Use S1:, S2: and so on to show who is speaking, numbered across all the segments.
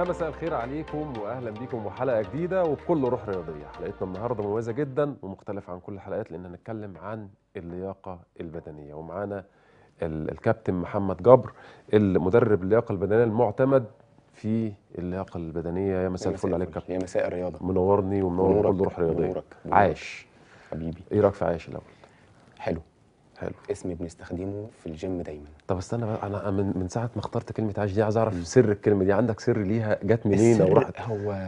S1: يا مساء الخير عليكم واهلا بيكم وحلقه جديده وبكل روح رياضيه حلقتنا النهارده مميزه جدا ومختلفه عن كل الحلقات لان هنتكلم عن اللياقه البدنيه ومعانا ال- الكابتن محمد جبر المدرب اللياقه البدنيه المعتمد في اللياقه البدنيه يا مساء الفل عليك كابتن
S2: يا مساء الرياضه
S1: منورني ومنور
S2: نورك،
S1: كل روح رياضيه
S2: نورك، نورك.
S1: عاش
S2: حبيبي
S1: ايه رايك في عاش الاول
S2: حلو
S1: حلو
S2: اسم بنستخدمه في الجيم دايما
S1: طب استنى بقى انا من من ساعه ما اخترت كلمه عاش دي عايز اعرف سر الكلمه دي عندك سر ليها جت منين او
S2: السر
S1: راحت
S2: هو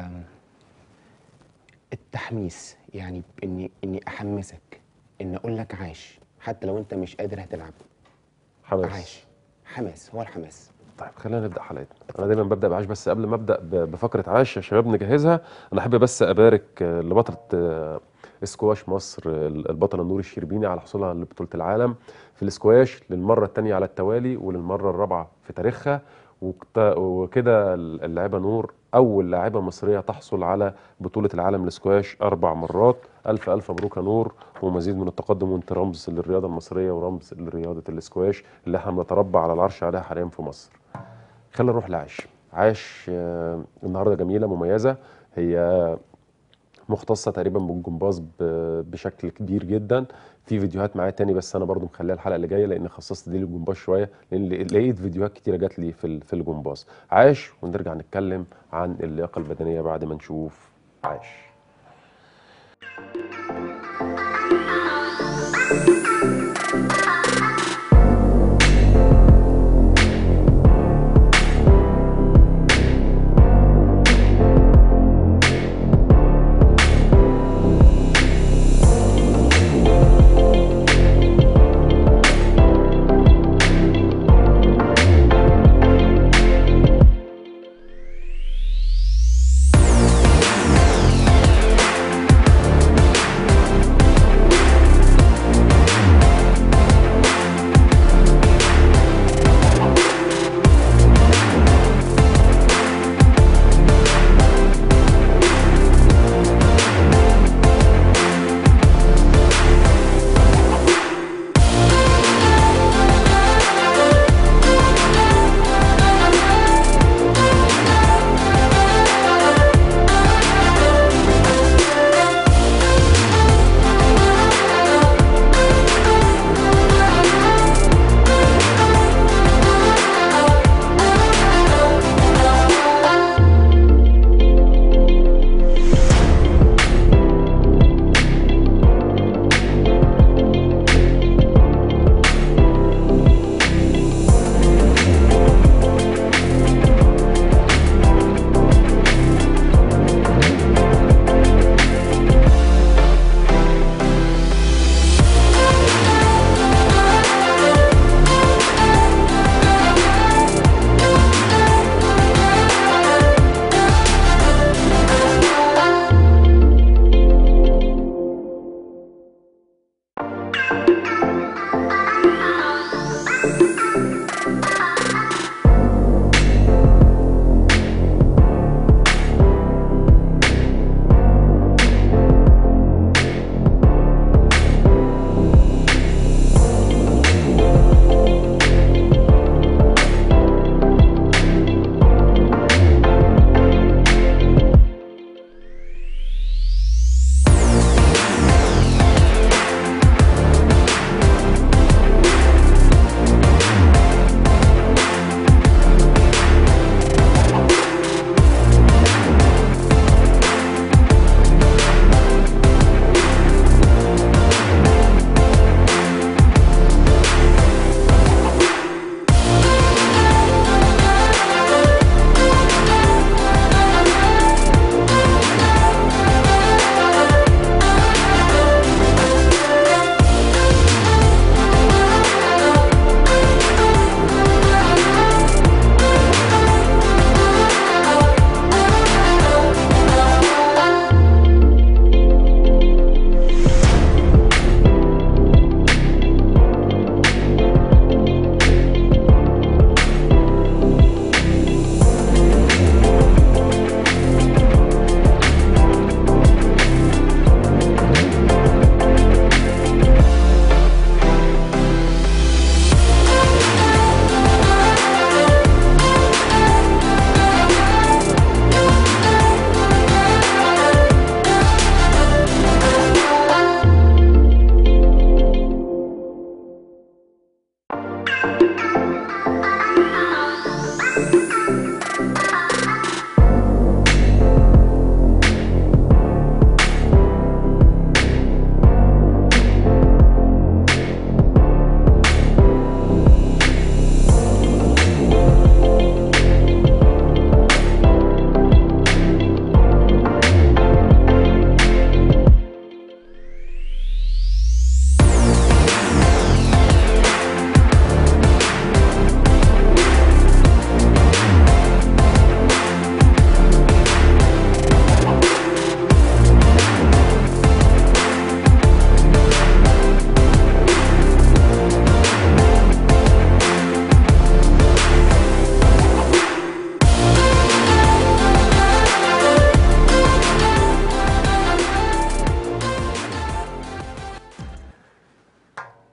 S2: التحميس يعني اني اني احمسك ان اقول لك عاش حتى لو انت مش قادر هتلعب
S1: حماس
S2: عاش حماس هو الحماس
S1: طيب خلينا نبدا حلقتنا انا دايما ببدا بعاش بس قبل ما ابدا ب- بفقره عاش يا شباب نجهزها انا احب بس ابارك آه، لبطله آه، اسكواش مصر آه، البطله نور الشربيني على حصولها لبطوله العالم في الاسكواش للمره الثانيه على التوالي وللمره الرابعه في تاريخها وكت- وكده اللاعبه نور اول لاعبه مصريه تحصل على بطوله العالم الاسكواش اربع مرات الف الف مبروك يا نور ومزيد من التقدم وانت رمز للرياضه المصريه ورمز لرياضه الاسكواش اللي احنا بنتربع على العرش عليها حاليا في مصر خلينا نروح لعاش عاش آه، النهارده جميله مميزه هي مختصه تقريبا بالجمباز ب- بشكل كبير جدا في فيديوهات معايا تاني بس انا برضو مخليها الحلقه اللي جايه لان خصصت دي للجمباز شويه لان لقيت فيديوهات كتيره جات لي في ال- في الجمباز عاش ونرجع نتكلم عن اللياقه البدنيه بعد ما نشوف عاش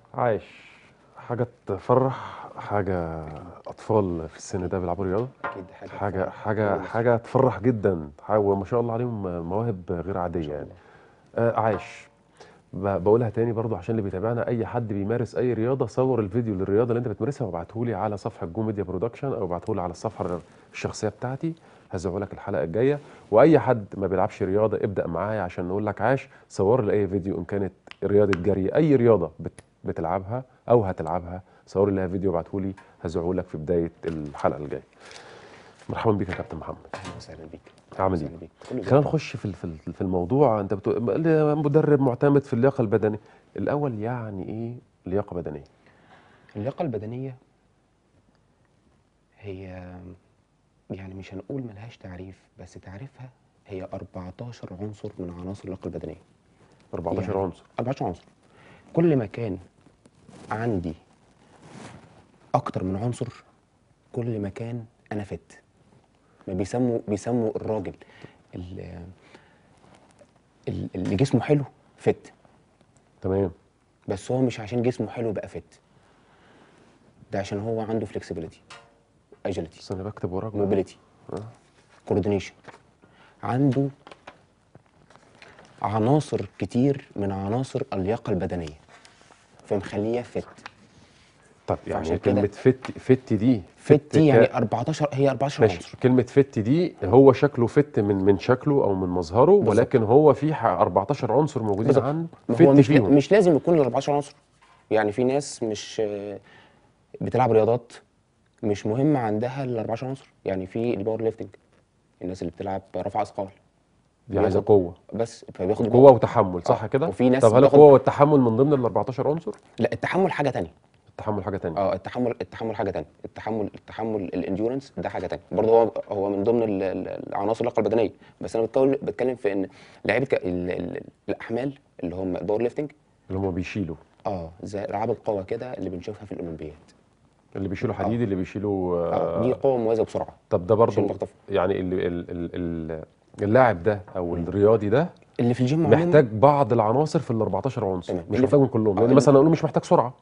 S1: عايش حاجه تفرح حاجه اطفال في السن ده بيلعبوا رياضه
S2: اكيد حاجه
S1: حاجه
S2: تفرح.
S1: حاجه
S2: كل
S1: حاجه تفرح جدا حاجة- وما شاء الله عليهم مواهب غير عاديه يعني آه عايش ب- بقولها تاني برضو عشان اللي بيتابعنا اي حد بيمارس اي رياضه صور الفيديو للرياضه اللي انت بتمارسها وابعته لي على صفحه جو ميديا برودكشن او ابعته لي على الصفحه الشخصيه بتاعتي هزعه لك الحلقه الجايه واي حد ما بيلعبش رياضه ابدا معايا عشان نقول لك عاش صور لي اي فيديو ان كانت رياضه جري اي رياضه بت بتلعبها او هتلعبها صور لي فيديو ابعته لي هزعه لك في بدايه الحلقه الجايه مرحبا بك يا كابتن محمد
S2: اهلا وسهلا بيك
S1: عامل
S2: أهلاً
S1: ايه؟
S2: بيك. كله
S1: خلينا
S2: زي
S1: نخش في ال- في ال- في الموضوع انت بتقول مدرب معتمد في اللياقه البدنيه الاول يعني ايه لياقه بدنيه
S2: الفل. اللياقه البدنيه هي يعني مش هنقول ملهاش تعريف بس تعريفها هي 14 عنصر من عناصر اللياقه البدنيه
S1: 14
S2: يعني
S1: عنصر
S2: 14 عنصر كل ما كان عندي اكتر من عنصر كل ما كان انا فت ما بيسموا بيسموا الراجل ال- ال- اللي جسمه حلو فت
S1: تمام
S2: بس هو مش عشان جسمه حلو بقى فت ده عشان هو عنده فلكسبيليتي اجيلتي
S1: بس انا بكتب وراك بقى.
S2: موبيليتي
S1: آه.
S2: كوردينيشن عنده عناصر كتير من عناصر اللياقه البدنيه فمخليه فت
S1: طب يعني
S2: فعشان كده-
S1: كلمه فت فت دي
S2: فت
S1: ك-
S2: يعني 14 هي 14 عنصر
S1: ماشي كلمه فت دي هو شكله فت من من شكله او من مظهره
S2: بالظبط.
S1: ولكن هو في ح- 14 عنصر موجودين
S2: بالظبط.
S1: عنده
S2: ما
S1: فت
S2: هو مش
S1: فيهم
S2: مش لازم يكون ال 14 عنصر يعني في ناس مش آه، بتلعب رياضات مش مهم عندها ال 14 عنصر يعني في الباور ليفتنج الناس اللي بتلعب رفع اثقال
S1: دي عايزه
S2: بياخد-
S1: قوه
S2: بس فبياخد
S1: قوه وتحمل صح
S2: آه.
S1: كده
S2: وفي ناس
S1: طب هل
S2: بتاخد-
S1: القوه والتحمل من ضمن ال 14 عنصر
S2: لا التحمل حاجه تانية
S1: التحمل حاجه تانية
S2: اه التحمل التحمل حاجه تانية التحمل التحمل الانديورنس ده حاجه تانية برضه هو هو من ضمن ال- ال- العناصر اللياقه البدنيه بس انا بتكلم بتكلم في ان لعيبه ك- ال- ال- الاحمال اللي هم الباور ليفتنج
S1: اللي هم بيشيلوا
S2: اه زي العاب القوه كده اللي بنشوفها في الاولمبياد
S1: اللي بيشيلوا حديد اللي بيشيلوا
S2: اه دي قوه مميزه بسرعه
S1: طب ده
S2: عشان
S1: برضو
S2: بخطف.
S1: يعني ال ال ال ال اللاعب ده او الرياضي ده
S2: اللي في الجيم عموما
S1: محتاج بعض العناصر في ال 14 عنصر
S2: تمام.
S1: مش
S2: اللي
S1: محتاجهم كلهم
S2: آه،
S1: لان
S2: اللي-
S1: مثلا اقول مش محتاج سرعه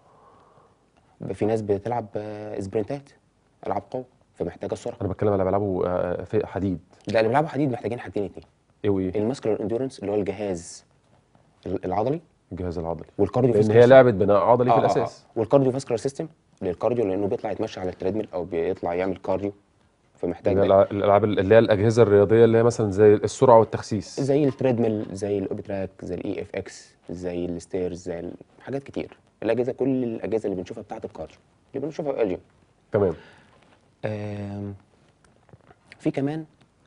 S2: في ناس بتلعب آه، سبرنتات العاب قوه فمحتاجه السرعه
S1: انا بتكلم على بيلعبوا آه، في حديد
S2: ده اللي بيلعبوا حديد محتاجين حاجتين اتنين
S1: ايه وايه
S2: الماسكولار انديورنس اللي هو الجهاز العضلي
S1: الجهاز العضلي
S2: والكارديو
S1: لان
S2: فاسكولار
S1: هي لعبه بناء عضلي في
S2: آه، آه،
S1: الاساس
S2: آه. والكارديو فاسكولار سيستم للكارديو لانه بيطلع يتمشى على التريدميل او بيطلع يعمل كارديو فمحتاج
S1: اللي هي
S2: ده.
S1: الألع- الالعاب اللي هي الاجهزه الرياضيه اللي هي مثلا زي السرعه والتخسيس
S2: زي التريدميل زي الاوبتراك زي الاي اف اكس زي الستيرز زي ال- حاجات كتير الاجهزه كل الاجهزه اللي بنشوفها بتاعه الكارديو اللي بنشوفها في الجيم
S1: تمام
S2: آم، في كمان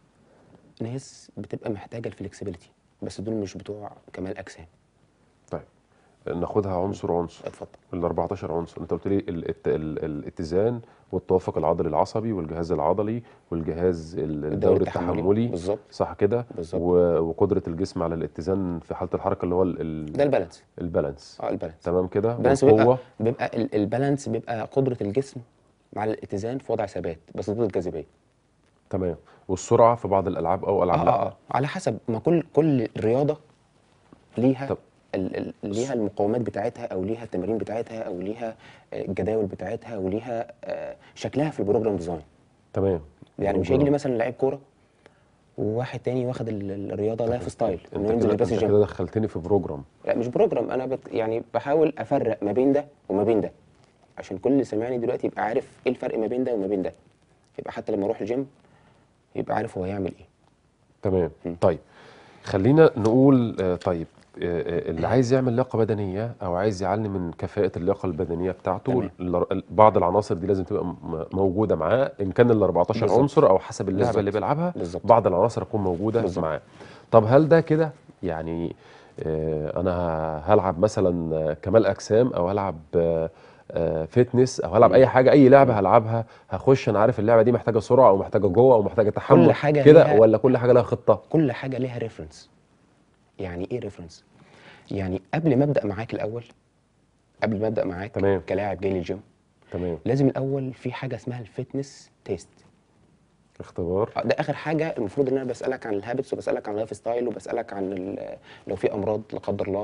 S2: ناس بتبقى محتاجه الفلكسبيليتي بس دول مش بتوع كمال اجسام
S1: طيب ناخدها عنصر عنصر
S2: اتفضل
S1: ال 14 عنصر انت قلت لي ال- الت- ال- الاتزان والتوافق العضلي العصبي والجهاز العضلي والجهاز ال- الدوري
S2: التحملي.
S1: التحملي
S2: بالظبط.
S1: صح كده
S2: بالظبط.
S1: و- وقدره الجسم على الاتزان في حاله الحركه اللي هو ال- ال-
S2: ده البالانس
S1: البالانس
S2: اه البالانس
S1: تمام كده
S2: البالانس
S1: والقوه
S2: بيبقى بيبقى ال- البالانس بيبقى قدره الجسم مع الاتزان في وضع ثبات بس ضد الجاذبيه
S1: تمام والسرعه في بعض الالعاب او
S2: اه
S1: العاب
S2: اه
S1: لا
S2: اه على حسب ما كل كل رياضه ليها
S1: طب.
S2: ال ال ليها المقاومات بتاعتها او ليها التمارين بتاعتها او ليها آه، الجداول بتاعتها وليها آه، شكلها في البروجرام ديزاين
S1: تمام
S2: يعني مش هيجي لي مثلا لعيب كوره وواحد تاني واخد ال- ال- الرياضه لايف ستايل انه
S1: انت
S2: ينزل
S1: كده
S2: يلبس
S1: انت
S2: الجيم
S1: كده دخلتني في بروجرام
S2: لا مش بروجرام انا بت يعني بحاول افرق ما بين ده وما بين ده عشان كل اللي سامعني دلوقتي يبقى عارف ايه الفرق ما بين ده وما بين ده يبقى حتى لما اروح الجيم يبقى عارف هو هيعمل ايه
S1: تمام طيب خلينا نقول آه، طيب آه، آه، اللي عايز يعمل لياقه بدنيه او عايز يعلي من كفاءه اللياقه البدنيه بتاعته
S2: تمام.
S1: ال- ال- بعض العناصر دي لازم تبقى م- موجوده معاه ان كان ال 14
S2: بالظبط.
S1: عنصر او حسب اللعبه
S2: بالظبط.
S1: اللي بيلعبها
S2: بالظبط.
S1: بعض العناصر تكون موجوده
S2: بالظبط.
S1: معاه طب هل ده كده يعني آه، انا هلعب مثلا آه، كمال اجسام او هلعب آه، آه، فيتنس او هلعب اي حاجه اي لعبه هلعبها هخش انا عارف اللعبه دي محتاجه سرعه او محتاجه جوه او محتاجه تحمل
S2: حاجة
S1: كده
S2: ليها-
S1: ولا كل حاجه لها خطه
S2: كل حاجه ليها ريفرنس يعني ايه ريفرنس يعني قبل ما ابدا معاك الاول قبل ما ابدا معاك
S1: تمام.
S2: كلاعب جاي للجيم
S1: تمام
S2: لازم الاول في حاجه اسمها الفيتنس تيست
S1: اختبار
S2: آه، ده اخر حاجه المفروض ان انا بسالك عن الهابتس وبسالك عن اللايف ستايل وبسالك عن ال- لو في امراض لا قدر الله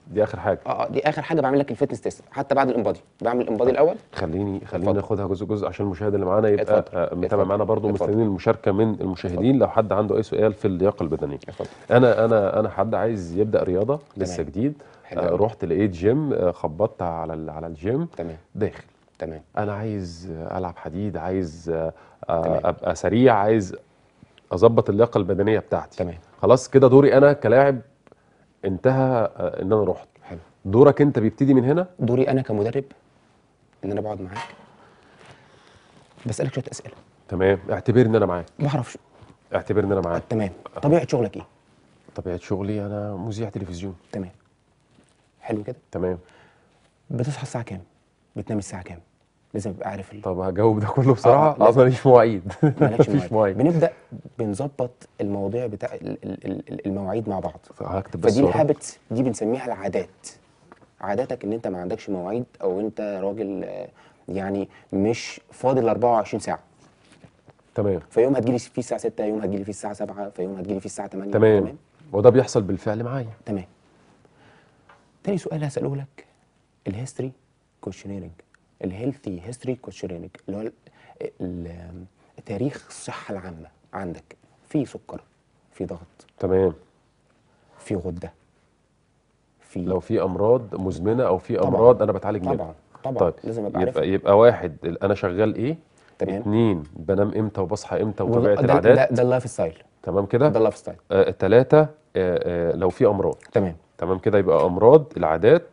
S1: دي اخر حاجه
S2: اه اه دي اخر حاجه بعمل لك الفتنس تيست حتى بعد الانبادي بعمل الانبادي الاول
S1: خليني خليني
S2: اتفضل.
S1: ناخدها جزء جزء عشان المشاهد اللي معانا يبقى
S2: اتفضل.
S1: آه، متابع
S2: اتفضل.
S1: معانا برضه
S2: اتفضل.
S1: مستنيين المشاركه من المشاهدين لو حد عنده اي سؤال في اللياقه البدنيه
S2: اتفضل
S1: انا انا انا حد عايز يبدا رياضه لسه
S2: تمام.
S1: جديد
S2: حلو
S1: آه،
S2: أوي.
S1: رحت لقيت جيم آه، خبطت على ال- على الجيم
S2: تمام
S1: داخل
S2: تمام
S1: انا عايز آه، العب حديد عايز آه، آه،
S2: تمام.
S1: ابقى سريع عايز اظبط اللياقه البدنيه بتاعتي
S2: تمام
S1: خلاص كده دوري انا كلاعب انتهى آه، ان انا رحت
S2: حلو
S1: دورك انت بيبتدي من هنا
S2: دوري انا كمدرب ان انا بقعد معاك بسالك شويه اسئله
S1: تمام اعتبرني انا معاك
S2: بعرف
S1: اعتبرني انا
S2: آه
S1: معاك
S2: تمام طبيعه شغلك ايه
S1: طبيعه شغلي انا مذيع تلفزيون
S2: تمام حلو كده
S1: تمام
S2: بتصحى الساعه كام بتنام الساعه كام لازم ابقى عارف ال-
S1: طب هجاوب ده كله بصراحه
S2: آه،
S1: اصلا
S2: لازم.
S1: ماليش مواعيد
S2: مالكش
S1: مفيش
S2: مواعيد
S1: مواعيد
S2: بنبدا بنظبط المواضيع بتاع ال- ال- ال- المواعيد مع بعض
S1: هكتب بس
S2: فدي
S1: وراك.
S2: الهابتس دي بنسميها العادات عاداتك ان انت ما عندكش مواعيد او انت راجل آه، يعني مش فاضي ال 24 ساعه
S1: تمام
S2: فيوم هتجيلي فيه الساعه 6 يوم هتجيلي فيه الساعه 7 فيوم هتجيلي فيه الساعه 8
S1: تمام
S2: تمام
S1: وده بيحصل بالفعل معايا
S2: تمام تاني سؤال هسأله لك الهيستوري كوتشنيرنج الهيلثي هيستوري كوتشنيرنج اللي هو ال- ال- تاريخ الصحة العامة عندك في سكر في ضغط
S1: تمام
S2: في غدة في
S1: لو في امراض مزمنه او في
S2: طبعاً.
S1: امراض انا بتعالج منها
S2: طبعا طبعا
S1: طيب
S2: لازم ابقى عارف
S1: يبقى يبقى واحد ال- انا شغال ايه
S2: تمام.
S1: اتنين بنام امتى وبصحى امتى
S2: وده-
S1: وطبيعه
S2: ده,
S1: العادات
S2: ده, ده اللايف ستايل
S1: تمام
S2: ده
S1: كده
S2: اللايف ستايل
S1: آه تلاتة آه آه لو في امراض
S2: تمام
S1: تمام كده يبقى امراض العادات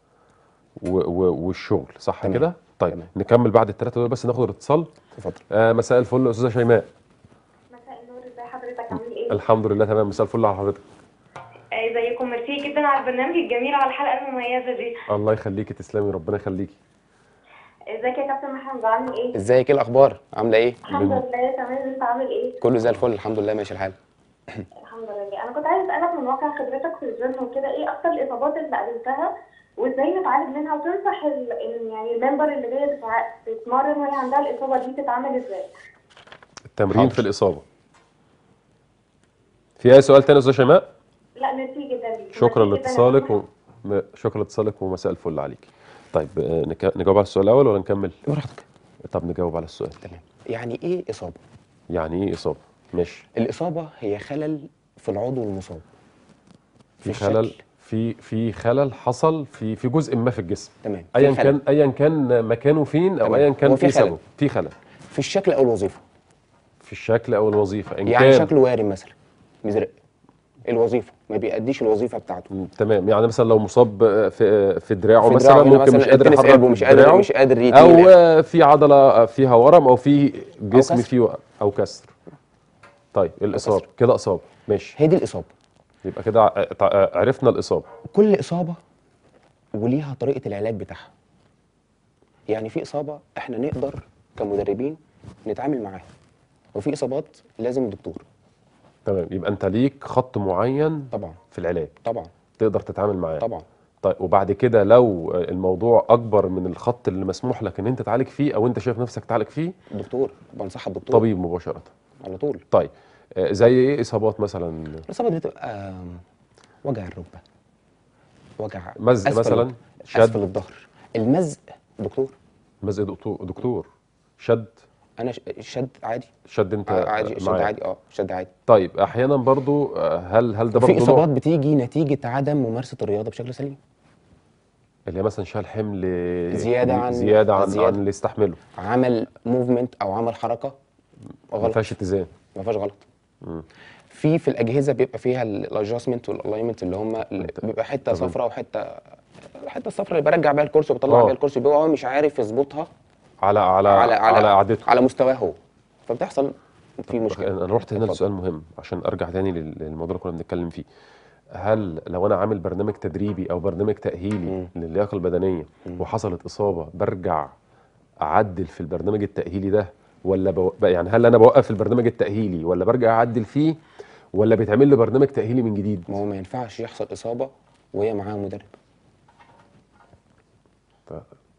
S1: و و والشغل صح
S2: تمام.
S1: كده طيب
S2: تمام.
S1: نكمل بعد الثلاثه دول بس ناخد الاتصال
S2: اتفضل
S1: آه مساء الفل استاذه شيماء
S3: مساء النور ازي حضرتك عامل ايه؟
S1: الحمد لله تمام مساء الفل على حضرتك
S3: آه، ازيكم ميرسي جدا على البرنامج الجميل وعلى الحلقه المميزه دي
S1: الله يخليكي تسلمي ربنا يخليكي
S3: ازيك يا كابتن محمد عامل ايه؟
S2: ازيك ايه الاخبار عامله ايه
S3: الحمد
S1: من-
S3: لله تمام انت عامل ايه؟
S2: كله زي الفل الحمد لله ماشي الحال
S3: الحمد لله انا كنت عايز اسالك من واقع خبرتك في الجيم وكده ايه اكتر الاصابات اللي قابلتها وازاي نتعالج منها وتنصح ال... ال- يعني الممبر اللي جايه تتع- تتمرن وهي عندها الاصابه دي تتعامل ازاي؟
S1: التمرين
S2: حاضر.
S1: في الاصابه في اي سؤال تاني يا استاذه شيماء
S3: لا ميرسي جدا ليك
S1: شكرا
S3: ميرسي جداً يا
S1: لاتصالك
S3: كابتن
S1: و... م- شكرا لاتصالك ومساء الفل عليك طيب آه، نك... نجاوب على السؤال الاول ولا نكمل
S2: براحتك
S1: طب نجاوب على السؤال
S2: تمام يعني ايه اصابه
S1: يعني ايه اصابه ماشي
S2: الاصابه هي خلل في العضو المصاب
S1: في
S2: الشكل.
S1: خلل في في خلل حصل في في جزء ما في الجسم
S2: تمام في
S1: ايا
S2: خلل.
S1: كان ايا كان مكانه فين او
S2: تمام.
S1: ايا كان
S2: هو في
S1: ايه
S2: خلل.
S1: سببه في خلل
S2: في الشكل او الوظيفه
S1: في الشكل او الوظيفه ان
S2: يعني
S1: كان
S2: شكله وارم مثلا مزرق الوظيفه ما بيأديش الوظيفه بتاعته
S1: م، تمام يعني مثلا لو مصاب آه، في في دراعه
S2: في
S1: مثلا
S2: دراعه هنا
S1: ممكن مش
S2: مثلاً
S1: قادر
S2: التنس
S1: يحرك
S2: قلبه مش قادر
S1: دراعه
S2: مش قادر يتيل
S1: او آه، في عضله فيها ورم او في جسم
S2: كسر.
S1: فيه و- او كسر طيب الاصابه
S2: كسر.
S1: كده اصابه ماشي
S2: هي دي الاصابه
S1: يبقى كده ع- تع- عرفنا الاصابه
S2: كل اصابه وليها طريقه العلاج بتاعها يعني في اصابه احنا نقدر كمدربين نتعامل معاها وفي اصابات لازم دكتور
S1: تمام يبقى انت ليك خط معين
S2: طبعا
S1: في العلاج
S2: طبعا
S1: تقدر تتعامل معاه
S2: طبعا
S1: طيب وبعد كده لو الموضوع اكبر من الخط اللي مسموح لك ان انت تعالج فيه او انت شايف نفسك تعالج فيه
S2: دكتور بنصح الدكتور
S1: طبيب مباشره
S2: على طول
S1: طيب آه، زي ايه اصابات مثلا
S2: الاصابه دي بتبقى وجع الركبه وجع
S1: مزق
S2: أسفل-
S1: مثلا شد
S2: اسفل الظهر المزق دكتور
S1: مزق دكتور دكتور شد
S2: انا ش- شد عادي
S1: شد انت
S2: آه، عادي شد
S1: معاه.
S2: عادي اه شد عادي
S1: طيب احيانا برضو آه، هل هل ده
S2: في
S1: برضو
S2: اصابات
S1: نوع
S2: بتيجي نتيجه عدم ممارسه الرياضه بشكل سليم
S1: اللي هي مثلا شال حمل
S2: زيادة عن-
S1: زياده عن
S2: زيادة.
S1: عن اللي يستحمله
S2: عمل موفمنت او عمل حركه
S1: ما
S2: غلط
S1: فيهاش اتزان
S2: ما فيهاش غلط في في الاجهزه بيبقى فيها الادجستمنت والالاينمنت اللي هم بيبقى حته
S1: تمام.
S2: صفراء وحته الحته الصفراء اللي برجع بيها الكرسي وبطلع
S1: آه.
S2: بيها الكرسي بيبقى هو مش عارف يظبطها
S1: على على
S2: على على
S1: على قعدته
S2: على مستواه هو فبتحصل في مشكله
S1: انا رحت هنا
S2: اتفضل.
S1: لسؤال مهم عشان ارجع تاني لل- للموضوع اللي كنا بنتكلم فيه هل لو انا عامل برنامج تدريبي او برنامج تاهيلي
S2: مم.
S1: للياقه البدنيه وحصلت اصابه برجع اعدل في البرنامج التاهيلي ده ولا بو... يعني هل انا بوقف البرنامج التاهيلي ولا برجع اعدل فيه ولا بيتعمل لي برنامج تاهيلي من جديد
S2: ما هو ما ينفعش يحصل اصابه وهي معاها مدرب
S1: ف-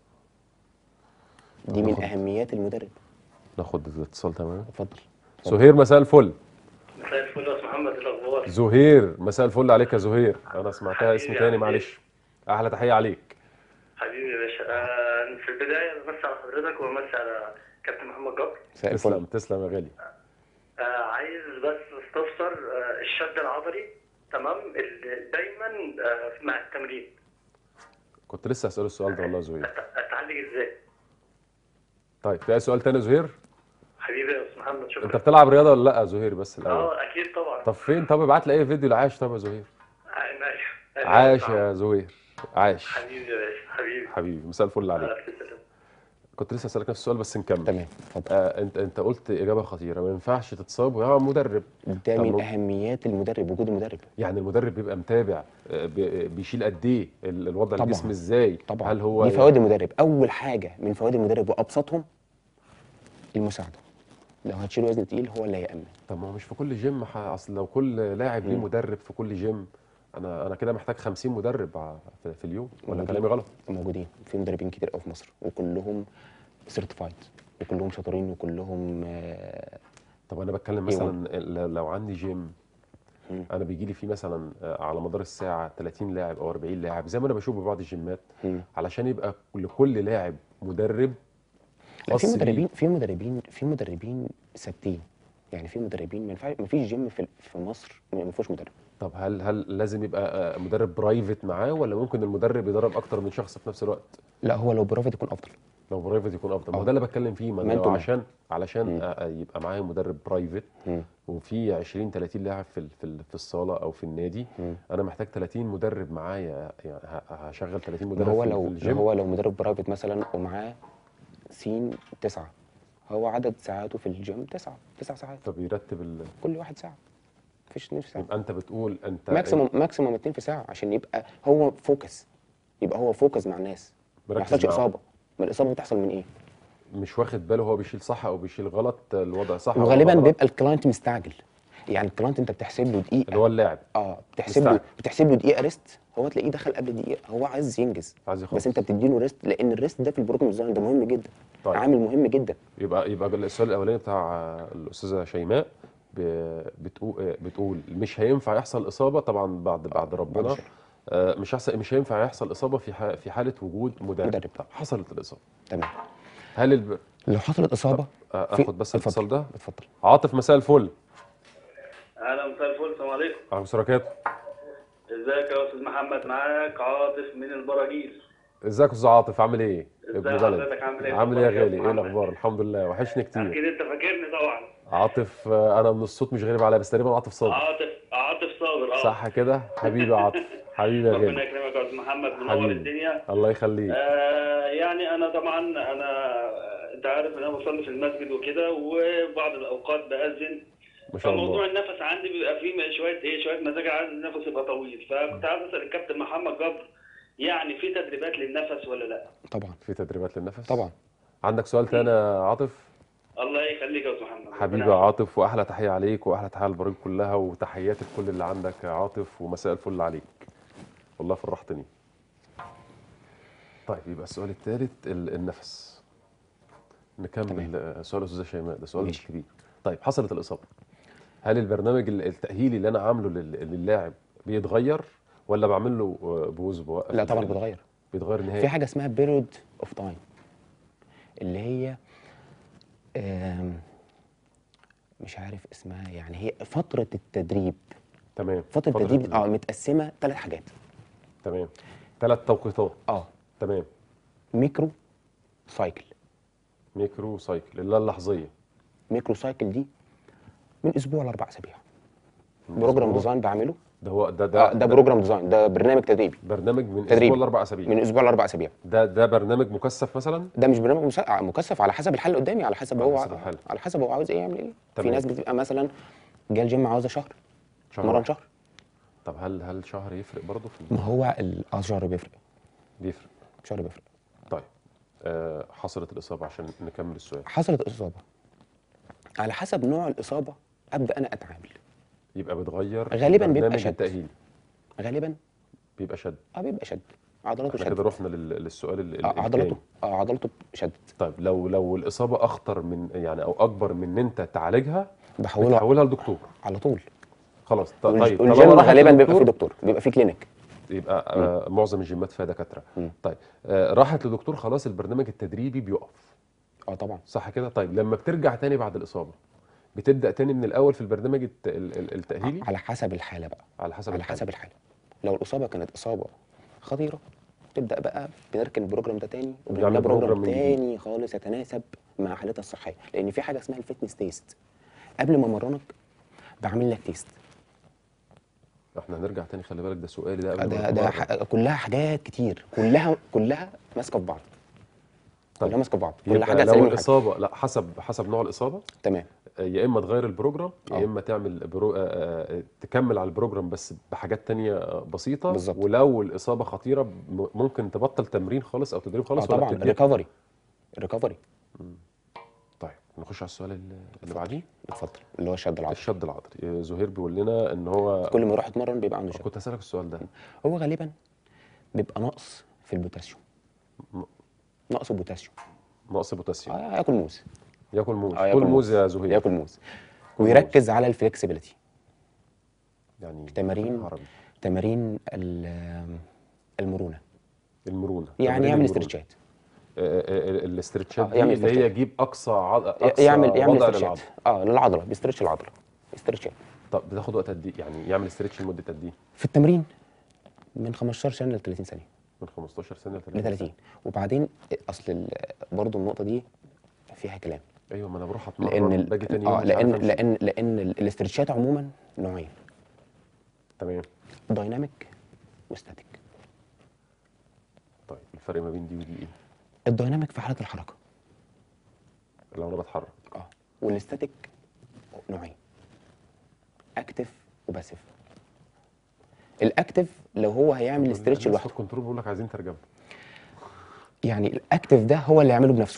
S2: دي من
S1: ناخد-
S2: اهميات المدرب
S1: ناخد الاتصال تمام
S2: اتفضل
S1: زهير مساء الفل
S4: مساء الفل يا استاذ محمد إيه الاخبار
S1: زهير مساء الفل عليك يا زهير انا سمعتها اسم
S4: حبيبي
S1: تاني
S4: عامل إيه؟
S1: معلش احلى تحيه عليك
S4: حبيبي يا باشا آه في البداية بمسي على حضرتك وبمسي على كابتن محمد جبر
S2: مساء الفل
S1: تسلم تسلم يا غالي
S4: آه عايز بس استفسر آه الشد العضلي تمام اللي دايما آه مع التمرين
S1: كنت لسه هسأله السؤال ده والله يا زهير
S4: أت- اتعالج ازاي؟
S1: طيب في أي سؤال تاني يا زهير
S4: حبيبي يا استاذ محمد شكرا
S1: انت بتلعب رياضه ولا لا يا زهير بس الاول
S4: اه اكيد طبعا
S1: طب فين طب ابعت لي اي فيديو لعاش طب يا زهير
S4: آه، ماشي.
S1: عاش يا زهير عاش
S4: حبيبي يا باشا حبيبي
S1: حبيبي مساء الفل عليك
S4: ألف سلامة.
S1: كنت لسه اسالك نفس السؤال بس نكمل
S2: تمام اتفضل
S1: آه انت انت قلت اجابه خطيره ما ينفعش تتصاب ويا مدرب
S2: ده
S1: طب
S2: من
S1: ممكن-
S2: اهميات المدرب وجود المدرب
S1: يعني المدرب بيبقى متابع آه، بي- بيشيل قد ايه ال- الوضع
S2: طبعاً.
S1: الجسم ازاي
S2: طبعا
S1: هل هو
S2: دي فوائد المدرب اول حاجه من فوائد المدرب وابسطهم المساعده لو هتشيل وزن تقيل هو اللي هيأمن
S1: طب ما هو مش في كل جيم ح- اصل لو كل لاعب ليه
S2: مم.
S1: مدرب في كل جيم انا انا كده محتاج 50 مدرب ع- في, في اليوم ولا
S2: موجودين.
S1: كلامي غلط
S2: موجودين في مدربين كتير قوي في مصر وكلهم سيرتيفايد وكلهم شاطرين وكلهم آه،
S1: طب انا بتكلم
S2: إيه
S1: مثلا ل- لو عندي جيم
S2: مم.
S1: انا بيجي لي فيه مثلا آه، على مدار الساعه 30 لاعب او 40 لاعب زي ما انا بشوف ببعض الجيمات
S2: مم.
S1: علشان يبقى لكل لاعب مدرب
S2: لا في
S1: خاص بيه.
S2: مدربين في مدربين في مدربين ثابتين يعني في مدربين ما ينفعش ما فيش جيم في في مصر ما فيهوش مدرب
S1: طب هل هل لازم يبقى آه، مدرب برايفت معاه ولا ممكن المدرب يدرب اكتر من شخص في نفس الوقت
S2: لا هو لو برايفت يكون افضل
S1: لو برايفت يكون افضل ما هو
S2: آه.
S1: ده اللي بتكلم فيه ما
S2: ما
S1: أنا
S2: أنتوا ما.
S1: عشان علشان
S2: مم.
S1: آه، آه، يبقى معايا مدرب برايفت
S2: مم.
S1: وفي 20 30 لاعب في ال- في ال- في الصاله او في النادي
S2: مم.
S1: انا محتاج 30 مدرب معايا يعني ه- هشغل 30
S2: ما
S1: مدرب
S2: هو
S1: في-
S2: لو
S1: في
S2: لو
S1: الجيم
S2: هو لو مدرب برايفت مثلا ومعاه سين تسعة هو عدد ساعاته في الجيم تسعة تسع ساعات
S1: فبيرتب ال...
S2: كل واحد ساعة مفيش اتنين في ساعة
S1: يبقى انت بتقول انت
S2: ماكسيموم ماكسيموم اتنين في ساعة عشان يبقى هو فوكس يبقى هو فوكس مع الناس ما
S1: مركز
S2: يحصلش
S1: معاهم.
S2: إصابة ما الإصابة بتحصل من إيه؟
S1: مش واخد باله هو بيشيل صح او بيشيل غلط الوضع صح أو
S2: وغالبا
S1: غلط.
S2: بيبقى الكلاينت مستعجل يعني الكلاينت أنت بتحسب له دقيقة
S1: اللي هو اللاعب
S2: اه بتحسب له
S1: مستعجل.
S2: بتحسب له دقيقه ريست هو تلاقيه دخل قبل دقيقه هو عايز ينجز
S1: عايز يخلص
S2: بس انت بتديله ريست لان الريست ده في البروجرام ديزاين ده مهم جدا
S1: طيب.
S2: عامل مهم جدا
S1: يبقى يبقى السؤال الاولاني بتاع الاستاذه شيماء ب- بتقول بتقول مش هينفع يحصل اصابه طبعا بعد بعد ربنا
S2: بعد الشر.
S1: آه، مش هيحصل مش هينفع يحصل اصابه في ح- في حاله وجود مدرب,
S2: مدرب.
S1: طب حصلت الاصابه
S2: تمام
S1: هل الب...
S2: لو حصلت اصابه
S1: آه،
S2: في-
S1: اخد بس
S2: اتفضل.
S1: الاتصال ده
S2: اتفضل
S1: عاطف مساء الفل
S4: اهلا مساء الفل السلام عليكم
S1: عليكم بركاته
S4: ازيك يا استاذ محمد معاك عاطف من البراجيل
S1: ازيك يا استاذ عاطف عامل ايه
S4: ازي
S1: ابن بلد
S4: حضرتك عامل ايه؟
S1: عامل ايه يا
S4: أخبارك يا
S1: غالي ايه
S4: محمد؟
S1: الاخبار الحمد لله وحشني كتير
S4: اكيد انت فاكرني طبعا
S1: عاطف آه، انا من الصوت مش غريب عليا بس تقريبا عاطف صابر
S4: عاطف عاطف صابر اه
S1: صح كده حبيبي يا عاطف حبيبي يا
S4: ربنا
S1: غالي
S4: يكرمك يا استاذ محمد منور
S1: حبيبي.
S4: الدنيا
S1: الله يخليك
S4: آه يعني انا طبعا انا انت عارف ان انا بصلي في المسجد وكده وبعض الاوقات باذن
S1: ما شاء
S4: فموضوع
S1: الله
S4: النفس عندي بيبقى فيه شويه ايه شويه مزاج عايز النفس يبقى طويل فكنت عايز اسال الكابتن محمد جبر يعني في تدريبات للنفس ولا لا؟
S2: طبعا
S1: في تدريبات للنفس
S2: طبعا
S1: عندك سؤال تاني يا عاطف
S4: الله يخليك يا استاذ محمد
S1: حبيبي
S4: ربنا
S1: يا عاطف واحلى تحيه عليك واحلى تحيه للبريد كلها وتحياتي لكل اللي عندك يا عاطف ومساء الفل عليك والله فرحتني طيب يبقى السؤال الثالث النفس نكمل
S2: تمام.
S1: آه، سؤال الاستاذه شيماء ده سؤال مش
S2: ماشي.
S1: كبير طيب حصلت الاصابه هل البرنامج ال- التاهيلي اللي انا عامله لل- للاعب بيتغير ولا بعمل له آه، بوز بوقف
S2: لا طبعا
S1: ال-
S2: بتغير
S1: بيتغير نهائي
S2: في حاجه اسمها بيريود اوف تايم اللي هي آم، مش عارف اسمها يعني هي فتره التدريب
S1: تمام
S2: فتره التدريب اه متقسمه ثلاث حاجات
S1: تمام ثلاث توقيتات
S2: اه
S1: تمام
S2: ميكرو سايكل
S1: ميكرو سايكل اللي هي اللحظيه
S2: ميكرو سايكل دي من اسبوع لاربع اسابيع
S1: من
S2: بروجرام
S1: أسبوع.
S2: ديزاين بعمله
S1: ده هو ده
S2: ده,
S1: ده,
S2: ده بروجرام ديزاين ده برنامج تدريبي
S1: برنامج من
S2: تدريبي.
S1: اسبوع لاربع اسابيع
S2: من اسبوع لاربع اسابيع
S1: ده ده برنامج مكثف مثلا
S2: ده مش برنامج مس- مكثف على حسب الحل قدامي على حسب
S1: على
S2: هو
S1: حسب الحل.
S2: على حسب هو عاوز ايه يعمل ايه في
S1: تمام.
S2: ناس بتبقى مثلا جه الجيم عاوزه شهر
S1: شهر
S2: مرن
S1: واحد.
S2: شهر
S1: طب هل هل شهر يفرق برضه في
S2: ما هو ال- اه شهر بيفرق
S1: بيفرق
S2: شهر بيفرق
S1: طيب آه حصلت الاصابه عشان نكمل السؤال
S2: حصلت اصابه على حسب نوع الاصابه ابدا انا اتعامل
S1: يبقى بتغير
S2: غالباً بيبقى
S1: برنامج
S2: شد.
S1: التاهيل
S2: غالبا
S1: بيبقى شد
S2: اه بيبقى شد عضلاته
S1: احنا كده
S2: شدت
S1: رحنا لل- للسؤال ال-
S2: آه
S1: ال-
S2: عضلاته
S1: التاني.
S2: اه عضلاته شدت
S1: طيب لو لو الاصابه اخطر من يعني او اكبر من ان انت تعالجها
S2: بحوله
S1: بتحولها لدكتور
S2: على طول
S1: خلاص ط-
S2: والج-
S1: طيب
S2: والجيم
S1: طالما راحت
S2: غالبا بيبقى
S1: للدكتور-
S2: فيه دكتور بيبقى فيه كلينيك
S1: يبقى آه معظم الجيمات فيها دكاتره
S2: مم.
S1: طيب آه راحت لدكتور خلاص البرنامج التدريبي بيقف
S2: اه طبعا
S1: صح كده طيب لما بترجع تاني بعد الاصابه بتبدا تاني من الاول في البرنامج الت- ال- ال- التاهيلي
S2: على حسب الحاله بقى
S1: على حسب
S2: على
S1: الحالة.
S2: حسب الحاله لو الاصابه كانت اصابه خطيره تبدا بقى بنركن البروجرام ده تاني
S1: بنعمل
S2: وبنعمل بروجرام
S1: بروجرام من جديد.
S2: تاني خالص يتناسب مع حالتها الصحيه لان في حاجه اسمها الفتنس تيست قبل ما امرنك بعمل لك تيست
S1: احنا هنرجع تاني خلي بالك ده سؤالي ده قبل
S2: ده
S1: ما
S2: ده
S1: نتمرن.
S2: ح- كلها حاجات كتير كلها كلها ماسكه في بعض
S1: طيب.
S2: كلها ماسكه في بعض كل
S1: يبقى
S2: حاجه
S1: لو
S2: سليمة حاجة.
S1: الاصابه لا حسب حسب نوع الاصابه
S2: تمام
S1: آه، يا اما تغير البروجرام
S2: آه.
S1: يا اما تعمل برو... آه، آه، تكمل على البروجرام بس بحاجات تانية آه، بسيطه
S2: بالظبط.
S1: ولو الاصابه خطيره م- ممكن تبطل تمرين خالص او تدريب
S2: اه
S1: خالص ولا
S2: طبعا
S1: بتدي؟
S2: الريكفري الريكفري
S1: طيب نخش على السؤال اللي اللي بعديه
S2: اتفضل اللي هو الشد العضلي
S1: الشد العضلي آه، زهير بيقول لنا ان هو
S2: كل ما يروح يتمرن بيبقى عنده شد
S1: كنت هسألك السؤال ده
S2: هو غالبا بيبقى نقص في البوتاسيوم
S1: م-
S2: نقص بوتاسيوم
S1: نقص بوتاسيوم
S2: اه ياكل موز
S1: ياكل موز
S2: اه
S1: كل
S2: ياكل
S1: موز يا زهير
S2: ياكل موز ويركز على الفلكسبيليتي
S1: يعني
S2: تمارين
S1: عربي
S2: تمارين ال- المرونه
S1: المرونه
S2: يعني
S1: تمارين
S2: يعمل
S1: المرونة.
S2: استرتشات
S1: آه، آه، آه، الاسترتشات
S2: آه،
S1: دي
S2: يعمل
S1: اللي هي
S2: استرتشات.
S1: يجيب اقصى عض... اقصى
S2: يعمل يعمل
S1: وضع
S2: استرتشات
S1: للعضله
S2: اه للعضله بيسترتش العضله استرتشات
S1: طب بتاخد وقت قد ايه يعني يعمل استرتش لمده قد ايه
S2: في التمرين من 15 ثانيه ل 30 ثانيه
S1: من 15 سنه ل
S2: ل
S1: 30
S2: 30 وبعدين اصل ال- برضو النقطه دي فيها كلام
S1: ايوه ما انا بروح
S2: لان
S1: اتمرن
S2: ال-
S1: باجي تاني يوم
S2: اه
S1: مش عارف
S2: لان
S1: أمشي.
S2: لان لان ال- الاسترتشات عموما نوعين
S1: تمام
S2: دايناميك وستاتيك
S1: طيب الفرق ما بين دي ودي ايه
S2: الدايناميك في حاله الحركه
S1: لو انا بتحرك
S2: اه والاستاتيك نوعين اكتف وباسيف الاكتف لو هو هيعمل استرتش لوحده
S1: كنترول بيقول لك عايزين ترجمه
S2: يعني الاكتف ده هو اللي يعمله بنفسه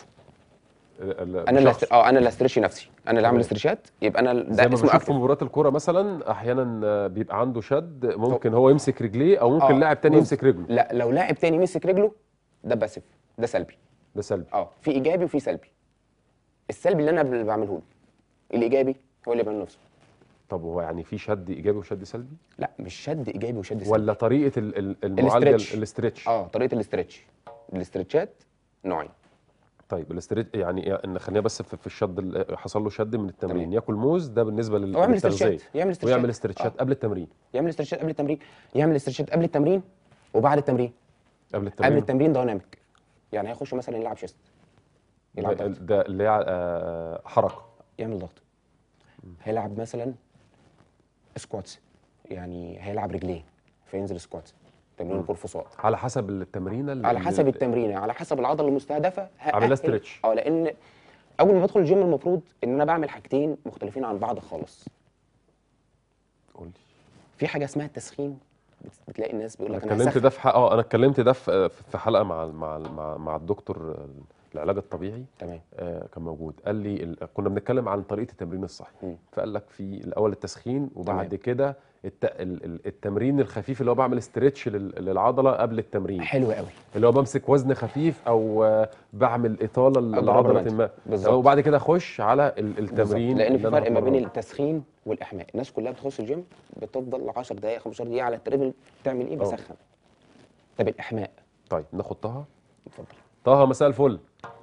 S2: انا اللي أست- اه انا اللي استرتش نفسي انا اللي اعمل
S1: تمام.
S2: استرتشات يبقى انا
S1: زي
S2: ده
S1: ما
S2: اسمه
S1: بنشوف في
S2: اكتف
S1: مباريات الكوره مثلا احيانا آه، بيبقى عنده شد ممكن هو يمسك رجليه او ممكن
S2: آه،
S1: لاعب تاني
S2: ممكن.
S1: يمسك رجله
S2: لا لو لاعب تاني مسك رجله ده باسيف ده سلبي
S1: ده سلبي
S2: اه في ايجابي وفي سلبي السلبي اللي انا اللي بعمله له الايجابي هو اللي بيعمله نفسه
S1: طب هو يعني في شد ايجابي وشد سلبي
S2: لا مش شد ايجابي وشد سلبي
S1: ولا طريقه ال- ال- المعالجه
S2: الاسترتش.
S1: الاسترتش
S2: اه طريقه الاسترتش الاسترتشات نوعين
S1: طيب الاسترتش يعني ان خلينا بس في في الشد ال- حصل له شد من التمرين
S2: تمام.
S1: ياكل موز ده بالنسبه لل-
S2: هو يعمل
S1: للتغذيه
S2: استرتشات يعمل استرتشات
S1: ويعمل استرتشات
S2: آه.
S1: قبل التمرين
S2: يعمل استرتشات قبل التمرين يعمل استرتشات قبل التمرين وبعد التمرين
S1: قبل التمرين
S2: قبل التمرين دايناميك يعني هيخش مثلا يلعب شيست يلعب
S1: ده,
S2: ضغط
S1: ده اللي هي آه، حركه
S2: يعمل ضغط هيلعب مثلا سكواتس يعني هيلعب رجلين فينزل سكواتس تمرين القرفصاء
S1: على حسب التمرينه اللي
S2: على حسب
S1: اللي-
S2: التمرين على حسب العضله المستهدفه
S1: عاملها
S2: هأهل-
S1: stretch.
S2: اه لان اول ما بدخل الجيم المفروض ان انا بعمل حاجتين مختلفين عن بعض خالص
S1: قول لي
S2: في حاجه اسمها التسخين بت- بتلاقي الناس بيقول
S1: انا
S2: لك انا
S1: اتكلمت
S2: هسخن
S1: ده في حق اه انا اتكلمت ده في في حلقه مع مع مع, مع الدكتور آه، العلاج الطبيعي
S2: تمام
S1: آه، كان موجود قال لي ال- كنا بنتكلم عن طريقه التمرين الصحي
S2: مم.
S1: فقال لك في الاول التسخين وبعد
S2: تمام.
S1: كده الت... ال- ال- التمرين الخفيف اللي هو بعمل استرتش لل... للعضله قبل التمرين
S2: حلو قوي
S1: اللي هو بمسك وزن خفيف او آه، بعمل اطاله ل-
S2: أضرب
S1: لعضله
S2: رماد.
S1: ما
S2: بالظبط.
S1: وبعد كده اخش على ال-
S2: بالظبط.
S1: التمرين
S2: لان
S1: اللي
S2: في
S1: أنا
S2: فرق ما بين
S1: هتمرنه.
S2: التسخين والاحماء الناس كلها بتخش الجيم بتفضل 10 دقائق 15 دقيقه على التريدميل تعمل ايه
S1: آه.
S2: بسخن طب الاحماء
S1: طيب ناخد طه
S2: اتفضل
S1: طه مساء الفل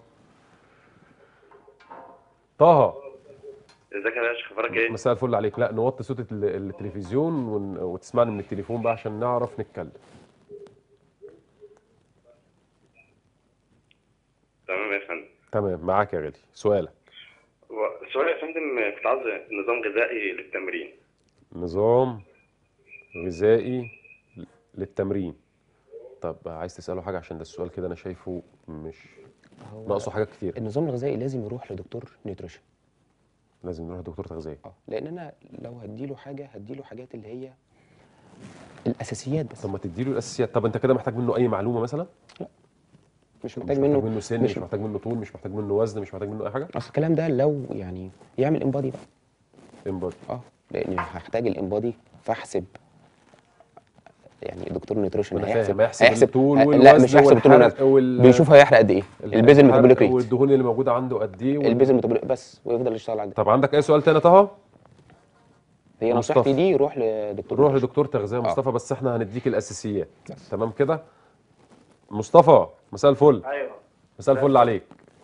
S1: طه
S4: ازيك يا باشا اخبارك ايه؟
S1: مساء الفل عليك لا نوطي صوت ال- التلفزيون ون... وتسمعني من التليفون بقى عشان نعرف نتكلم
S4: تمام يا فندم
S1: تمام معاك يا غالي سؤالك
S4: هو سؤال يا فندم كنت عاوز نظام غذائي للتمرين
S1: نظام غذائي ل- للتمرين طب عايز تسأله حاجة عشان ده السؤال كده أنا شايفه مش
S2: هو
S1: ناقصه حاجات كتير
S2: النظام الغذائي لازم يروح لدكتور نيوتريشن
S1: لازم نروح لدكتور تغذية
S2: اه لان انا لو هديله حاجه هديله حاجات اللي هي الاساسيات بس
S1: طب ما تديله الأساسيات طب أنت كده محتاج منه أي معلومة مثلا
S2: مش
S1: مش
S2: محتاج
S1: محتاج
S2: منه
S1: منه سن
S2: مش
S1: مش محتاج منه طول مش محتاج منه وزن مش محتاج منه أي حاجة
S2: اصل الكلام ده لو يعني يعمل انبادي بقى
S1: انبادي
S2: اه لان هحتاج الانبادي فاحسب يعني دكتور نيوتريشن
S1: أنا
S2: هيحسب
S1: فاهم هيحسب الطول
S2: آه،
S1: والوزن
S2: لا مش هيحسب الطول
S1: والحرق
S2: والوزن
S1: وال-
S2: بيشوف هيحرق قد ايه البيز الميتابوليك ريت
S1: والدهون اللي موجودة عنده قد إيه وال-
S2: البيز الميتابوليك بس ويفضل يشتغل على ده
S1: طب عندك أي سؤال تاني يا طه؟
S2: هي
S1: مصطفى.
S2: نصيحتي دي روح لدكتور
S1: روح
S2: مدرس.
S1: لدكتور تغذيه
S2: آه.
S1: مصطفى بس احنا هنديك الاساسيات
S2: بس.
S1: تمام كده مصطفى مساء الفل
S4: ايوه
S1: مساء الفل عليك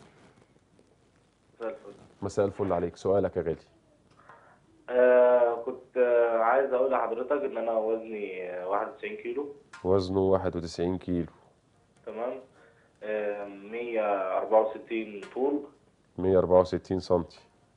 S4: زي الفل
S1: مساء الفل عليك سؤالك يا غالي
S4: آه كنت آه عايز اقول لحضرتك ان انا وزني آه 91 كيلو
S1: وزنه 91 كيلو
S4: تمام آه 164 طول
S1: 164 سنتي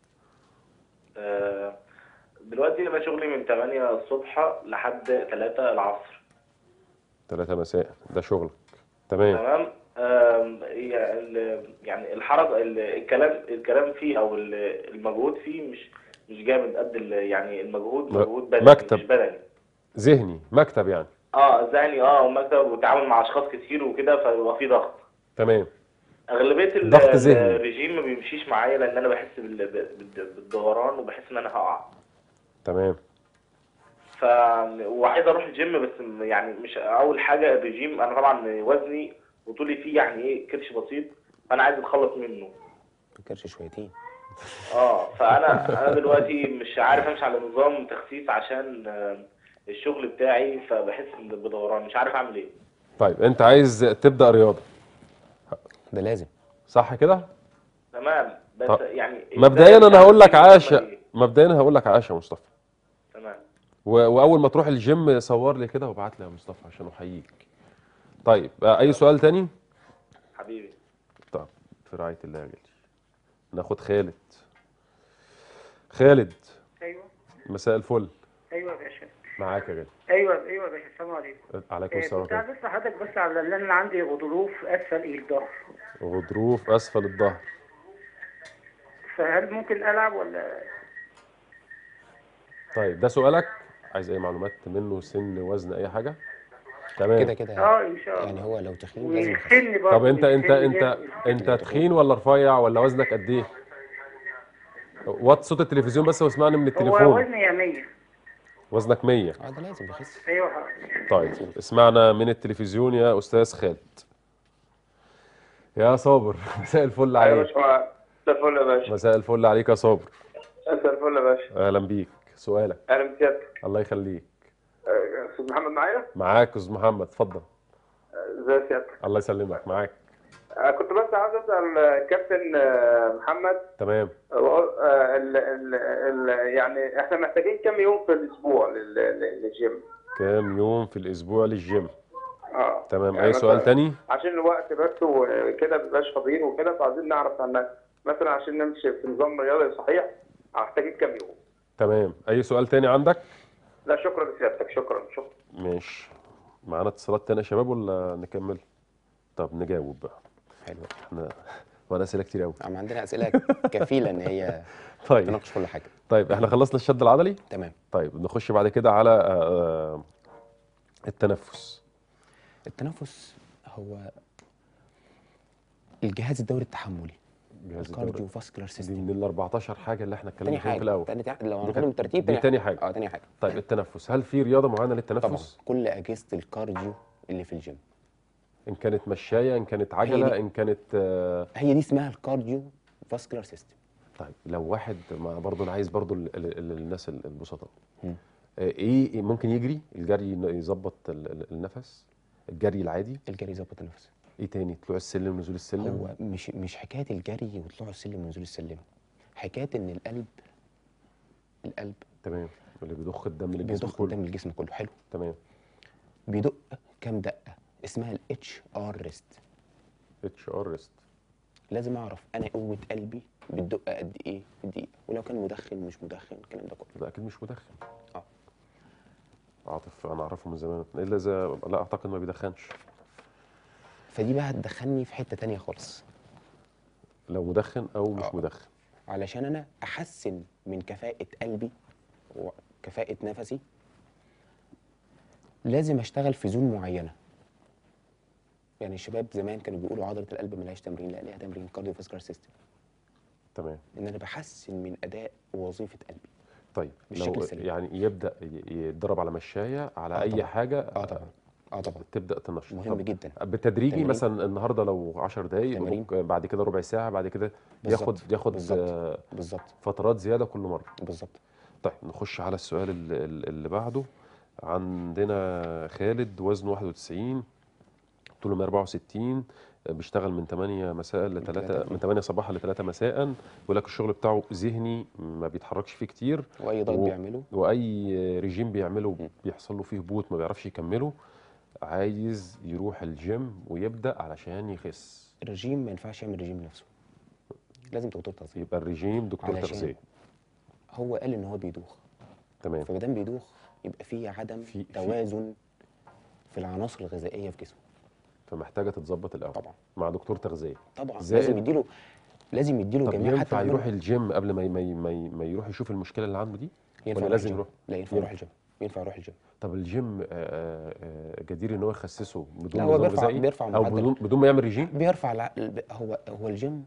S4: آه دلوقتي انا شغلي من 8 الصبح لحد 3 العصر
S1: 3 مساء ده شغلك تمام
S4: تمام آم، هي ال- يعني الحركه ال- الكلام الكلام فيه او ال- المجهود فيه مش مش جامد قد ال- يعني المجهود
S1: م-
S4: مجهود بدني
S1: مكتب.
S4: مش بدني
S1: ذهني مكتب يعني
S4: اه ذهني اه ومكتب وتعامل مع اشخاص كتير وكده فبيبقى في ضغط
S1: تمام
S4: اغلبيه ال-
S1: ضغط ذهني.
S4: الرجيم ما بيمشيش معايا لان انا بحس بال- بال- بالدوران وبحس ان انا هقع
S1: تمام
S4: ف وعايز اروح الجيم بس م- يعني مش اول حاجه الرجيم انا طبعا وزني وطولي فيه يعني ايه كرش بسيط فانا عايز اتخلص منه
S2: فكرش شويتين
S4: اه فانا انا دلوقتي مش عارف امشي على نظام تخسيس عشان آه، الشغل بتاعي فبحس إن بدوران مش عارف اعمل ايه
S1: طيب انت عايز تبدا رياضه
S2: ده لازم
S1: صح كده
S4: تمام بس
S1: طب
S4: يعني
S1: مبدئيا
S4: إزاي
S1: انا هقول لك
S4: أعمل
S1: عاشه
S4: إيه؟
S1: مبدئيا هقول لك عاشه يا مصطفى
S4: تمام
S1: و... واول ما تروح الجيم صور لي كده وابعت لي يا مصطفى عشان احييك طيب آه، اي سؤال تاني
S4: حبيبي
S1: طب في رعايه الله يا غالي ناخد خالد خالد
S5: ايوه مساء الفل ايوه يا باشا
S1: معاك يا غالي
S5: ايوه ايوه يا باشا السلام عليكم
S1: عليكم
S5: آه،
S1: السلام
S5: كنت
S1: ورحمة
S5: عايز اسال حضرتك بس على ان انا عندي غضروف اسفل الظهر
S1: الله. غضروف اسفل الظهر
S5: فهل ممكن العب ولا
S1: طيب ده سؤالك عايز اي معلومات منه سن وزن اي حاجه تمام
S2: كده كده
S5: اه ان شاء
S2: يعني
S5: الله
S2: هو لو تخين لازم يخس
S5: والسن برضه
S1: طب انت انت
S5: السن
S1: انت
S5: جامد.
S1: انت تخين ولا رفيع ولا وزنك قد ايه وطي صوت التلفزيون بس واسمعني من
S5: هو
S1: التليفون
S5: وزني 100
S1: وزنك 100
S2: اه ده لازم يخس
S5: ايوه حضرتك
S1: طيب اسمعنا من التلفزيون يا استاذ خالد يا صابر مساء الفل
S6: ايوه يا
S1: عليك
S6: باشا مساء الفل يا باشا
S1: مساء الفل عليك يا صابر
S6: مساء الفل يا باشا
S1: اهلا بيك سؤالك
S6: اهلا بسيادتك
S1: الله يخليك
S6: آه، استاذ محمد معايا
S1: معاك يا استاذ محمد اتفضل
S6: آه، ازي سيادتك
S1: الله يسلمك معاك
S6: آه، كنت بس عاوز اسال آه، كابتن آه، محمد
S1: تمام
S6: آه، ال ال ال يعني احنا محتاجين كم يوم في الاسبوع لل- لل- للجيم
S1: كام يوم في الاسبوع للجيم
S6: اه
S1: تمام
S6: يعني
S1: اي سؤال
S6: مثلاً
S1: تاني
S6: عشان الوقت بس وكده مبقاش فاضيين وكده فعايزين نعرف عنك مثلا عشان نمشي في نظام رياضي صحيح محتاجين كم يوم
S1: تمام اي سؤال تاني عندك
S6: لا شكرا لسيادتك شكرا شكرا
S1: ماشي معانا اتصالات تانية يا شباب ولا نكمل طب نجاوب بقى
S2: حلو
S1: احنا وانا اسئله كتير قوي
S2: عم عندنا اسئله كفيله ان هي
S1: طيب
S2: تناقش كل حاجه
S1: طيب احنا خلصنا الشد العضلي
S2: تمام
S1: طيب نخش بعد كده على آه، آه، التنفس
S2: التنفس هو الجهاز الدوري التحملي
S1: جهاز
S2: الكارديو
S1: الدوري
S2: فاسكولار
S1: دي
S2: سيستم
S1: من ال 14 حاجه اللي احنا
S2: تاني
S1: اتكلمنا فيهم
S2: حاجه
S1: في الاول
S2: تاني تاني لو
S1: دي
S2: هناخدهم
S1: كانت-
S2: بالترتيب
S1: دي تاني حاجة.
S2: اه تاني حاجه
S1: طيب التنفس هل في رياضه معينه
S2: طبعا
S1: للتنفس
S2: كل اجهزه الكارديو اللي في الجيم
S1: ان كانت مشايه ان كانت عجله
S2: دي.
S1: ان كانت آه،
S2: هي دي اسمها الكارديو فاسكولار سيستم
S1: طيب لو واحد ما برضه انا عايز برضه ال- ال- ال- الناس ال- البسطاء
S2: مم.
S1: آه، ايه ممكن يجري الجري ين- يظبط ال- ال- النفس الجري العادي
S2: الجري يظبط النفس
S1: ايه تاني طلوع السلم نزول السلم
S2: هو مش مش حكايه الجري وطلوع السلم ونزول السلم حكايه ان القلب القلب
S1: تمام اللي بيضخ الدم للجسم
S2: بيضخ
S1: كله
S2: الدم للجسم كله حلو
S1: تمام
S2: بيدق كام دقه اسمها الاتش ار ريست
S1: اتش ار ريست
S2: لازم اعرف انا قوه قلبي بتدق قد ايه في الدقيقه ولو كان مدخن مش مدخن الكلام ده كله
S1: ده اكيد مش مدخن
S2: اه
S1: عاطف انا اعرفه من زمان الا اذا لا اعتقد ما بيدخنش
S2: فدي بقى هتدخلني في حته تانية خالص
S1: لو مدخن او مش
S2: آه.
S1: مدخن
S2: علشان انا احسن من كفاءه قلبي وكفاءه نفسي لازم اشتغل في زون معينه يعني الشباب زمان كانوا بيقولوا عضله القلب ملهاش تمرين لا ليها تمرين كارديو فاسكولار سيستم
S1: تمام
S2: ان انا بحسن من اداء ووظيفه قلبي
S1: طيب
S2: بالشكل
S1: لو
S2: السليم.
S1: يعني يبدا ي- يتدرب على مشايه على
S2: آه
S1: اي
S2: طبعاً.
S1: حاجه
S2: اه طبعا اه طبعا
S1: تبدا تنشط
S2: مهم
S1: طب
S2: جدا
S1: بالتدريجي
S2: تمرين.
S1: مثلا النهارده لو 10 دقائق
S2: تمرين.
S1: بعد كده ربع ساعه بعد كده
S2: بالظبط.
S1: ياخد ياخد
S2: بالظبط.
S1: آه،
S2: بالظبط
S1: فترات زياده كل مره
S2: بالظبط
S1: طيب نخش على السؤال ال- ال- اللي بعده عندنا خالد وزنه 91 طوله 164 بيشتغل من 8 مساء ل 3
S2: تلاتة.
S1: من 8 صباحا ل 3 مساء بيقول لك الشغل بتاعه ذهني ما بيتحركش فيه كتير
S2: واي دايت
S1: و-
S2: بيعمله
S1: واي ريجيم بيعمله
S2: مم.
S1: بيحصل له فيه هبوط ما بيعرفش يكمله عايز يروح الجيم ويبدا علشان يخس
S2: الرجيم ما ينفعش يعمل رجيم لنفسه لازم دكتور تغذيه
S1: يبقى الريجيم دكتور
S2: علشان
S1: تغذيه
S2: هو قال ان هو بيدوخ
S1: تمام
S2: فما دام بيدوخ يبقى في عدم
S1: في- في-
S2: توازن في العناصر الغذائيه في جسمه
S1: فمحتاجه تتظبط الاول
S2: طبعا
S1: مع دكتور تغذيه
S2: طبعا
S1: زائد-
S2: لازم يديله لازم يديله
S1: طب
S2: جميع
S1: ينفع
S2: حتى
S1: يروح
S2: لو-
S1: الجيم قبل ما ما ما, ما يروح يشوف المشكله اللي عنده دي
S2: ينفع
S1: ولا
S2: يروح
S1: لازم
S2: الجيم.
S1: يروح
S2: لا ينفع يروح الجيم ينفع يروح الجيم
S1: طب الجيم آه، آه، آه، جدير ان هو يخسسه بدون
S2: لا، هو
S1: نظام
S2: بيرفع-
S1: غذائي
S2: بيرفع
S1: او
S2: معدل.
S1: بدون بدون ما يعمل ريجيم
S2: بيرفع الع... الب- هو هو الجيم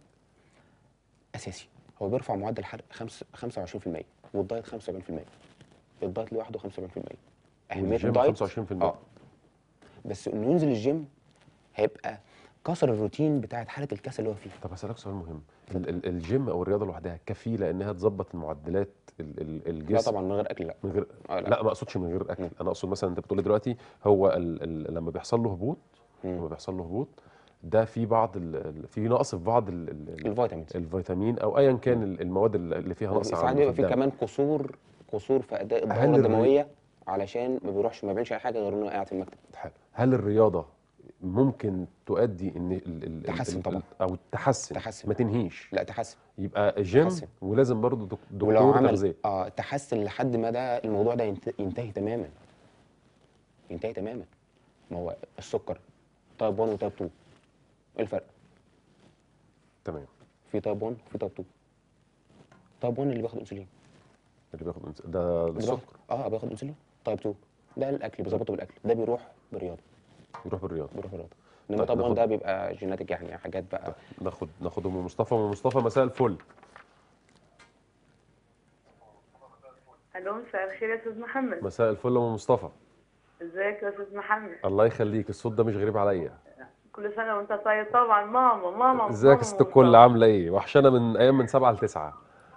S2: اساسي هو بيرفع معدل الحرق خمس- 25% والدايت 75% الدايت لوحده 75% اهميه
S1: والجيم
S2: الدايت
S1: 25%
S2: اه بس انه ينزل الجيم هيبقى كسر الروتين بتاعت حاله الكسل اللي هو فيه
S1: طب اسالك سؤال مهم ال- ال- الجيم او الرياضه لوحدها كفيله انها تظبط المعدلات ال- ال-
S2: لا
S1: الجسم
S2: طبعا من غير اكل لا
S1: من غير
S2: آه،
S1: لا.
S2: لا.
S1: ما اقصدش من غير اكل
S2: مم.
S1: انا اقصد مثلا انت بتقول لي دلوقتي هو ال ال لما بيحصل له هبوط
S2: مم.
S1: لما بيحصل له هبوط ده في بعض ال ال في نقص في بعض ال ال
S2: الفيتامينز
S1: الفيتامين او ايا كان ال- المواد اللي فيها نقص
S2: ساعات
S1: عنده
S2: بيبقى
S1: في
S2: في
S1: الدم.
S2: كمان قصور قصور في اداء
S1: هل
S2: الدوره
S1: الري-
S2: الدمويه علشان ما بيروحش ما بيعملش اي حاجه غير انه قاعد في المكتب
S1: حلو. هل الرياضه ممكن تؤدي ان ال ال
S2: تحسن
S1: ال-
S2: طبعا.
S1: او تحسن
S2: تحسن.
S1: ما تنهيش
S2: لا تحسن
S1: يبقى جيم
S2: تحسن.
S1: ولازم برضه دك-
S2: ولو
S1: دكتور
S2: عمل
S1: تغذيه
S2: اه تحسن لحد ما ده الموضوع ده ينت- ينتهي تماما ينتهي تماما ما هو السكر تايب 1 وتايب 2 ايه الفرق؟
S1: تمام
S2: في تايب 1 وفي تايب 2 تايب 1 اللي بياخد انسولين
S1: اللي بياخد أنس- ده
S2: اللي
S1: السكر
S2: بياخد- اه بياخد انسولين تايب 2 ده الاكل بيظبطه بالاكل ده بيروح بالرياضه
S1: يروح بالرياضه
S2: بيروح بالرياضه انما
S1: طيب،
S2: تايب 1
S1: ناخد-
S2: ده بيبقى جيناتيك يعني حاجات بقى
S1: ناخد ناخد ام مصطفى ام مصطفى مساء الفل
S5: الو مساء الخير يا استاذ محمد
S1: مساء الفل ام مصطفى
S5: ازيك يا استاذ محمد
S1: الله يخليك الصوت ده مش غريب عليا
S5: كل سنه وانت طيب طبعا ماما ماما
S1: ازيك يا
S5: ماما
S1: ست الكل
S5: مصطفى.
S1: عامله ايه وحشانه من ايام من 7 ل 9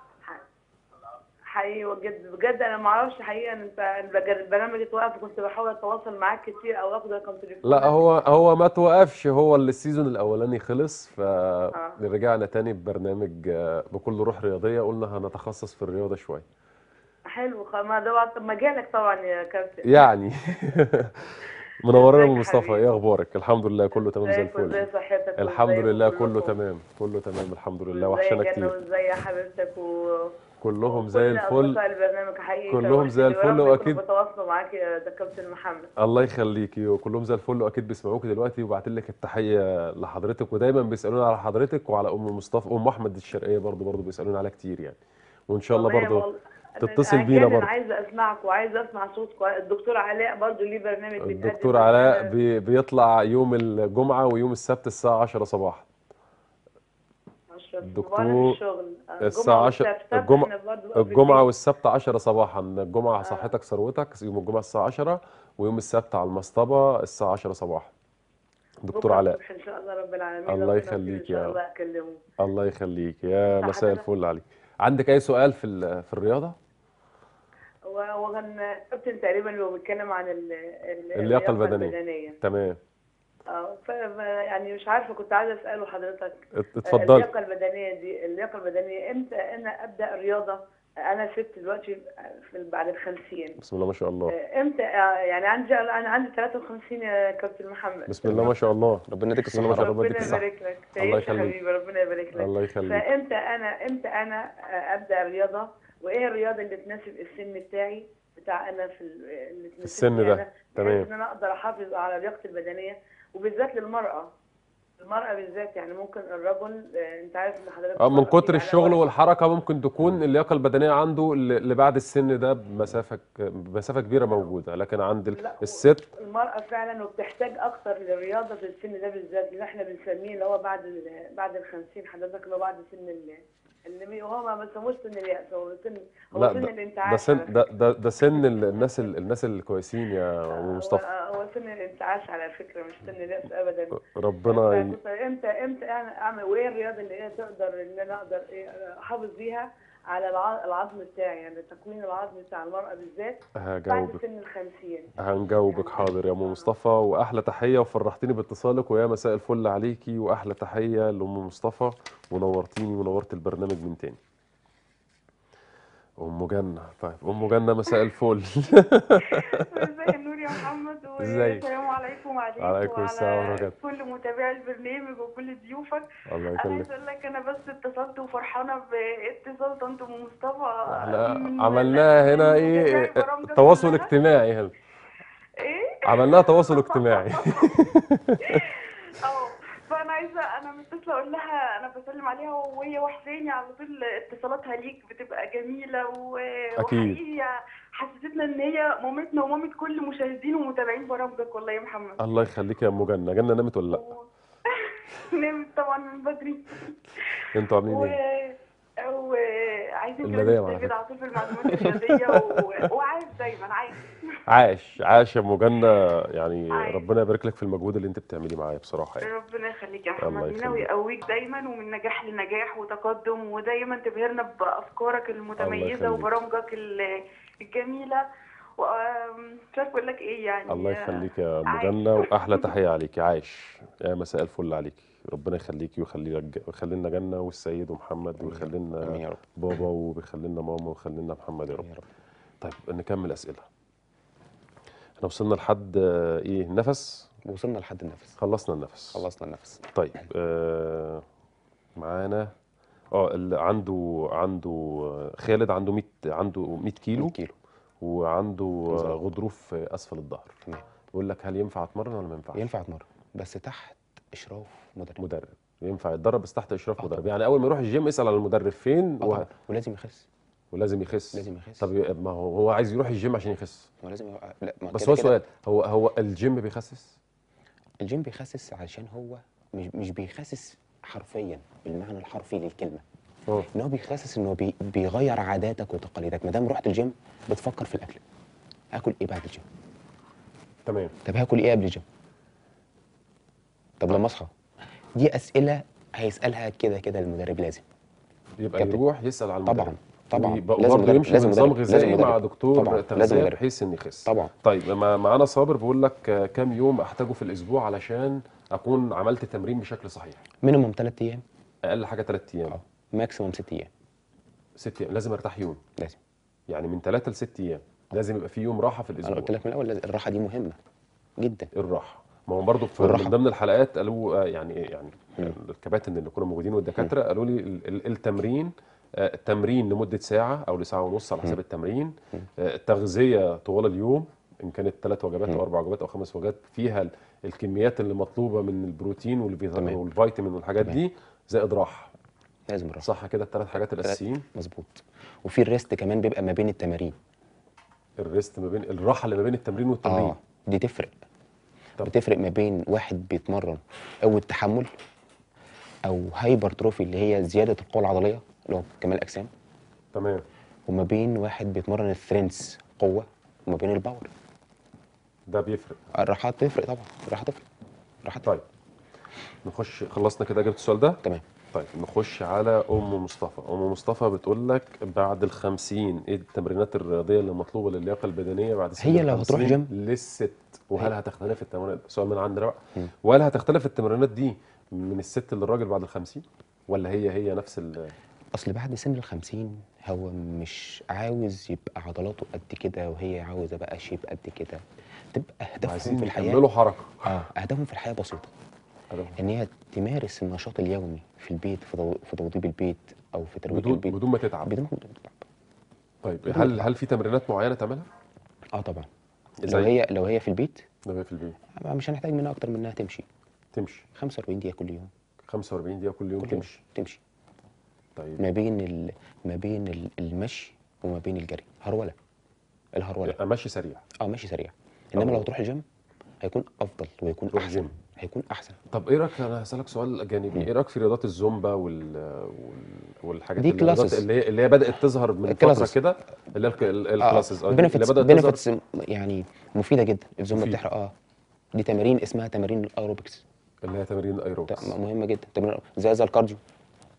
S5: حقيقي بجد بجد انا ما اعرفش حقيقه ان انت البج- البرنامج اتوقف كنت بحاول اتواصل معاك كتير او اخد رقم تليفونك
S1: لا هو هو ما توقفش هو اللي السيزون الاولاني خلص فرجعنا تاني ببرنامج آه، بكل روح رياضيه قلنا هنتخصص في الرياضه شويه
S5: حلو خ- ما ده طب ما جالك طبعا يا كابتن
S1: يعني منورانا
S5: ازيك
S1: ام
S5: يا
S1: مصطفى
S5: حبيبي؟
S1: ايه اخبارك الحمد لله كله تمام زي
S5: ازيك وازاي
S1: الفل
S5: صحتك
S1: الحمد
S5: وازاي
S1: لله كله
S5: كلكم؟
S1: تمام كله تمام الحمد لله
S5: وازاي
S1: وحشانا
S5: يا جنة
S1: كتير
S5: وازاي يا حبيبتك و
S1: كلهم زي
S5: وكل
S1: الفل
S5: أصدقاء البرنامج حقيقي
S1: كلهم
S5: كانوا
S1: زي
S5: وحشين.
S1: الفل
S5: ورب
S1: وأكيد-
S5: يكونوا بيتواصلوا معاك يا ده كابتن محمد
S1: الله يخليكي وكلهم زي الفل واكيد بيسمعوك دلوقتي وبعت لك التحيه لحضرتك ودايما بيسالونا على حضرتك وعلى ام مصطفى ام احمد الشرقيه برضو برضو بيسالونا على كتير يعني وان شاء الله
S5: والله
S1: برضو
S5: والله- أنا-
S1: تتصل
S5: أنا
S1: بينا
S5: كان
S1: برضو.
S5: عايزه اسمعك وعايزه اسمع صوتك الدكتور علاء برضو ليه برنامج بيتقدم
S1: الدكتور
S5: بس
S1: علاء
S5: أنا
S1: بي بيطلع يوم الجمعه ويوم السبت الساعه 10 صباحا
S5: عشرة
S1: الدكتور
S5: صباحا الشغل آه،
S1: الساعة
S5: جمعة
S1: 10
S5: والسبت. سبت
S1: الجمعة
S5: إحنا برضو بقى
S1: الجمعة
S5: بالليل.
S1: والسبت 10 صباحا الجمعة صحتك ثروتك يوم الجمعة الساعة 10 ويوم السبت على المصطبة الساعة 10 صباحا دكتور
S5: بكرة
S1: علاء
S5: الصبح ان شاء الله رب العالمين
S1: الله
S5: ربنا يوفقني
S1: يخليك
S5: ان شاء
S1: يا رب.
S5: الله اكلمه
S1: الله يخليك يا
S5: صح
S1: مساء
S5: حضرتك؟
S1: الفل عليك عندك أي سؤال في ال- في الرياضة؟
S5: و- وكان كابتن تقريبا اللي هو بيتكلم عن ال- ال-
S1: اللياقة البدنية.
S5: البدنيه
S1: تمام
S5: اه ف ف- يعني مش عارفه كنت عايزه اساله حضرتك
S1: ات- اتفضلي
S5: اللياقه البدنيه دي اللياقه البدنيه امتى انا ابدا رياضه انا ست دلوقتي في بعد ال 50
S1: بسم الله ما شاء الله
S5: امتى يعني عندي انا عندي 53 يا كابتن محمد
S1: بسم الله ما شاء الله
S2: ربنا يديك
S1: بسم الله ما شاء
S2: الصحه
S1: الله ربنا
S5: ربنا
S1: يديك الصحة
S5: يبارك لك
S1: الله
S5: تعيش يا
S1: يخليك.
S5: حبيبي ربنا يبارك لك
S1: الله يخليك
S5: فامتى انا امتى انا ابدا رياضه وايه الرياضه اللي تناسب السن بتاعي بتاع انا في ال- اللي تناسبني
S1: السن ده.
S5: أنا، بحيث
S1: تمام.
S5: ان انا اقدر احافظ على لياقتي البدنيه وبالذات للمراه المرأة بالذات يعني ممكن الرجل آه، انت عارف ان حضرتك
S1: اه من
S5: مرة
S1: كتر
S5: بتيجي على
S1: الشغل
S5: وقت.
S1: والحركة ممكن تكون اللياقة البدنية عنده ل- اللي بعد السن ده بمسافة ك- بمسافة كبيرة موجودة لكن عند ال-
S5: لا،
S1: الست
S5: المرأة فعلا وبتحتاج أكتر للرياضة في السن ده بالذات اللي احنا بنسميه اللي هو بعد ال بعد ال 50 حضرتك اللي هو بعد سن ال اللي بي- وهو ما بيسموش سن اليأس هو سن هو
S1: لا
S5: سن
S1: ده,
S5: الانتعاش
S1: ده سن
S5: على
S1: ده ده, ده سن ال- الناس ال- الناس الكويسين يا
S5: فكرة.
S1: ام
S5: هو-
S1: مصطفى
S5: هو سن الانتعاش على فكرة مش سن اليأس أبدا
S1: ربنا ي...
S5: فكنت امتى امتى انا اعمل وايه الرياضه اللي هي تقدر ان انا اقدر إيه احافظ بيها على الع- العظم بتاعي يعني تكوين العظم بتاع المرأة بالذات بعد
S1: هجاوبك
S5: سن الخمسين
S1: هنجاوبك حاضر يا ام مصطفى واحلى تحيه وفرحتيني باتصالك ويا مساء الفل عليكي واحلى تحيه لام مصطفى ونورتيني ونورت البرنامج من تاني ام جنه طيب ام جنه مساء الفل
S7: ازاي النور يا محمد
S1: ازيك؟
S7: والسلام عليكم وعليكم
S1: عليكم السلام ورحمة الله.
S7: كل متابعي البرنامج وكل ضيوفك
S1: الله
S7: انا
S1: يخليك
S7: عايز اقول لك انا بس اتصلت وفرحانه باتصال طنط ام مصطفى
S1: احنا
S7: من-
S1: عملناها هنا
S7: من
S1: ايه
S7: متابعي برامجك
S1: تواصل
S7: كلها.
S1: اجتماعي هنا
S7: ايه
S1: عملناها تواصل اجتماعي
S7: اه فانا عايزه انا متصله اقول لها انا بسلم عليها وهي وحشاني على طول اتصالاتها ليك بتبقى جميله و...
S1: أكيد.
S7: وحقيقي حسستنا ان هي مامتنا ومامه كل مشاهدين ومتابعين برامجك والله يا محمد
S1: الله يخليك يا ام جنه جنه نامت ولا لا
S7: و- نمت طبعا من بدري
S1: انتوا عاملين
S7: و
S1: ايه
S7: وعايزين
S1: المدية
S7: كده
S1: معاك.
S7: نستفيد على طول في المعلومات الرياضيه و... وعايز دايما عايز
S1: عاش عاش يا ام جنه يعني
S7: عاش.
S1: ربنا يبارك لك في المجهود اللي انت بتعمليه معايا بصراحه يعني
S7: ربنا يخليك يا
S1: الله
S7: محمد لينا
S1: يخليك.
S7: ويقويك دايما ومن نجاح لنجاح وتقدم ودايما تبهرنا بافكارك المتميزه
S1: يخليك.
S7: وبرامجك ال- الجميله ومش عارفه اقول لك ايه يعني
S1: الله يخليك يا ام
S7: عاش.
S1: جنه واحلى تحيه عليكي عاش يا مساء الفل عليكي ربنا يخليكي ويخلي لك ويخلي لنا جنه والسيد ومحمد ويخلي
S2: امين
S1: لنا
S2: يا رب
S1: بابا وبيخلي لنا ماما ويخلي لنا محمد يا رب
S2: آمين يا رب
S1: طيب نكمل اسئله احنا وصلنا لحد آه، ايه نفس
S2: وصلنا لحد النفس
S1: خلصنا النفس
S2: خلصنا النفس
S1: طيب آه معانا اه اللي عنده عنده آه، خالد عنده 100 عنده 100 كيلو
S2: 100 كيلو
S1: وعنده آه،
S2: بالظبط.
S1: غضروف في اسفل الظهر
S2: تمام
S1: بيقول لك هل ينفع اتمرن ولا ما ينفعش
S2: ينفع اتمرن بس تحت اشراف مدرب
S1: مدرب ينفع يتدرب بس تحت اشراف
S2: آه
S1: مدرب
S2: طبعا.
S1: يعني اول ما يروح الجيم يسال على المدرب فين
S2: آه
S1: و...
S2: طبعا. ولازم يخس
S1: ولازم يخس
S2: لازم يخس
S1: طب ي- ما هو هو عايز يروح الجيم عشان يخس
S2: هو لازم يبقى لا ما
S1: بس
S2: كده
S1: هو
S2: كده
S1: سؤال هو هو الجيم بيخسس
S2: الجيم بيخسس علشان هو مش مش بيخسس حرفيا بالمعنى الحرفي للكلمه
S1: اه
S2: ان هو بيخسس انه بي بيغير عاداتك وتقاليدك ما دام رحت الجيم بتفكر في الاكل هاكل ايه بعد الجيم
S1: تمام
S2: طب هاكل ايه قبل الجيم طب لما اصحى دي اسئله هيسالها كده كده المدرب لازم
S1: يبقى
S2: كابتن.
S1: يروح يسال على المدرب
S2: طبعا طبعا
S1: ويبقى
S2: لازم
S1: برضه
S2: مدرب
S1: يمشي
S2: لازم
S1: بنظام
S2: مدرب
S1: غذائي
S2: لازم
S1: مع
S2: مدرب
S1: دكتور
S2: طبعا لازم
S1: تغذيه
S2: مدرب
S1: بحيث ان يخس
S2: طبعا
S1: طيب ما- معانا صابر بيقول لك آه، كام يوم احتاجه في الاسبوع علشان اكون عملت تمرين بشكل صحيح
S2: مينيموم ثلاث ايام
S1: اقل حاجه 3 ايام
S2: اه ماكسيموم ست ايام
S1: 6 ايام لازم ارتاح يوم
S2: لازم
S1: يعني من 3 ل 6 ايام لازم يبقى في يوم راحه في
S2: انا
S1: الاسبوع
S2: قلت لك من الاول لازم- الراحه دي مهمه جدا
S1: الراحه ما هو برضه في
S2: والراحة.
S1: من ضمن الحلقات قالوا آه، يعني يعني الكباتن اللي كانوا موجودين والدكاتره قالوا لي ال- ال- التمرين آه، التمرين لمده ساعه او لساعه ونص على حسب التمرين آه، التغذيه طوال اليوم ان كانت ثلاث وجبات او اربع وجبات او خمس وجبات فيها ال- الكميات اللي مطلوبه من البروتين والفيتامين
S2: تمام.
S1: والفيتامين والحاجات
S2: تمام.
S1: دي زائد راحه
S2: لازم الراحه
S1: صح كده الثلاث حاجات الاساسيين
S2: مظبوط وفي الريست كمان بيبقى ما بين التمارين
S1: الريست ما بين الراحه اللي ما بين التمرين والتمرين
S2: اه دي تفرق
S1: طب.
S2: بتفرق ما بين واحد بيتمرن قوة تحمل او هايبر تروفي اللي هي زياده القوه العضليه اللي هو كمال اجسام
S1: تمام
S2: وما بين واحد بيتمرن الثرينس قوه وما بين الباور
S1: ده بيفرق
S2: الراحات تفرق طبعا الراحه تفرق الراحه تفرق
S1: طيب نخش خلصنا كده اجابه السؤال ده
S2: تمام
S1: طيب نخش على ام مصطفى ام مصطفى بتقول لك بعد ال 50 ايه التمرينات الرياضيه اللي مطلوبه للياقه البدنيه بعد سن
S2: هي
S1: ال
S2: لو هتروح
S1: 50
S2: جيم؟
S1: للست وهل هتختلف التمرينات سؤال من عندنا بقى
S2: مم.
S1: وهل هتختلف التمرينات دي من الست للراجل بعد ال 50 ولا هي هي نفس ال
S2: اصل بعد سن ال 50 هو مش عاوز يبقى عضلاته قد كده وهي عاوزه بقى شيب قد كده تبقى اهدافهم
S1: عايزين
S2: في الحياه
S1: يكملوا حركه
S2: اه اهدافهم في الحياه بسيطه
S1: هدفهم.
S2: ان هي تمارس النشاط اليومي في البيت في تو- في توضيب البيت او في ترويج
S1: بدون
S2: البيت
S1: بدون ما تتعب
S2: بدون بدون تعب.
S1: طيب
S2: بدون
S1: هل
S2: تعب.
S1: هل في تمرينات معينه تعملها؟
S2: اه طبعا
S1: زي؟
S2: لو هي لو هي في البيت
S1: ده هي في البيت
S2: مش هنحتاج منها اكتر من انها تمشي
S1: تمشي
S2: 45 دقيقه كل يوم
S1: 45 دقيقه كل يوم
S2: كل يوم
S1: تمشي
S2: تمشي
S1: طيب
S2: ما بين ال... ما بين ال- المشي وما بين الجري هروله الهروله
S1: يبقى ماشي سريع
S2: اه ماشي سريع انما
S1: طب-
S2: لو تروح الجيم هيكون افضل ويكون
S1: تروح
S2: احسن
S1: جيم.
S2: هيكون احسن
S1: طب ايه رايك انا هسالك سؤال جانبي ايه رايك في رياضات الزومبا وال... وال... والحاجات
S2: دي
S1: الرياضات
S2: classes.
S1: اللي هي اللي هي بدات تظهر من فتره
S2: classes.
S1: كده اللي هي الك- ال- الكلاسز اه دي اللي
S2: بنفتس
S1: بدات تظهر
S2: بنفتس يعني مفيده جدا الزومبا
S1: مفيدة.
S2: بتحرق اه دي تمارين اسمها تمارين الايروبكس
S1: اللي هي تمارين
S2: ت-
S1: الايروبكس
S2: مهمه جدا تمارين زي زي الكارديو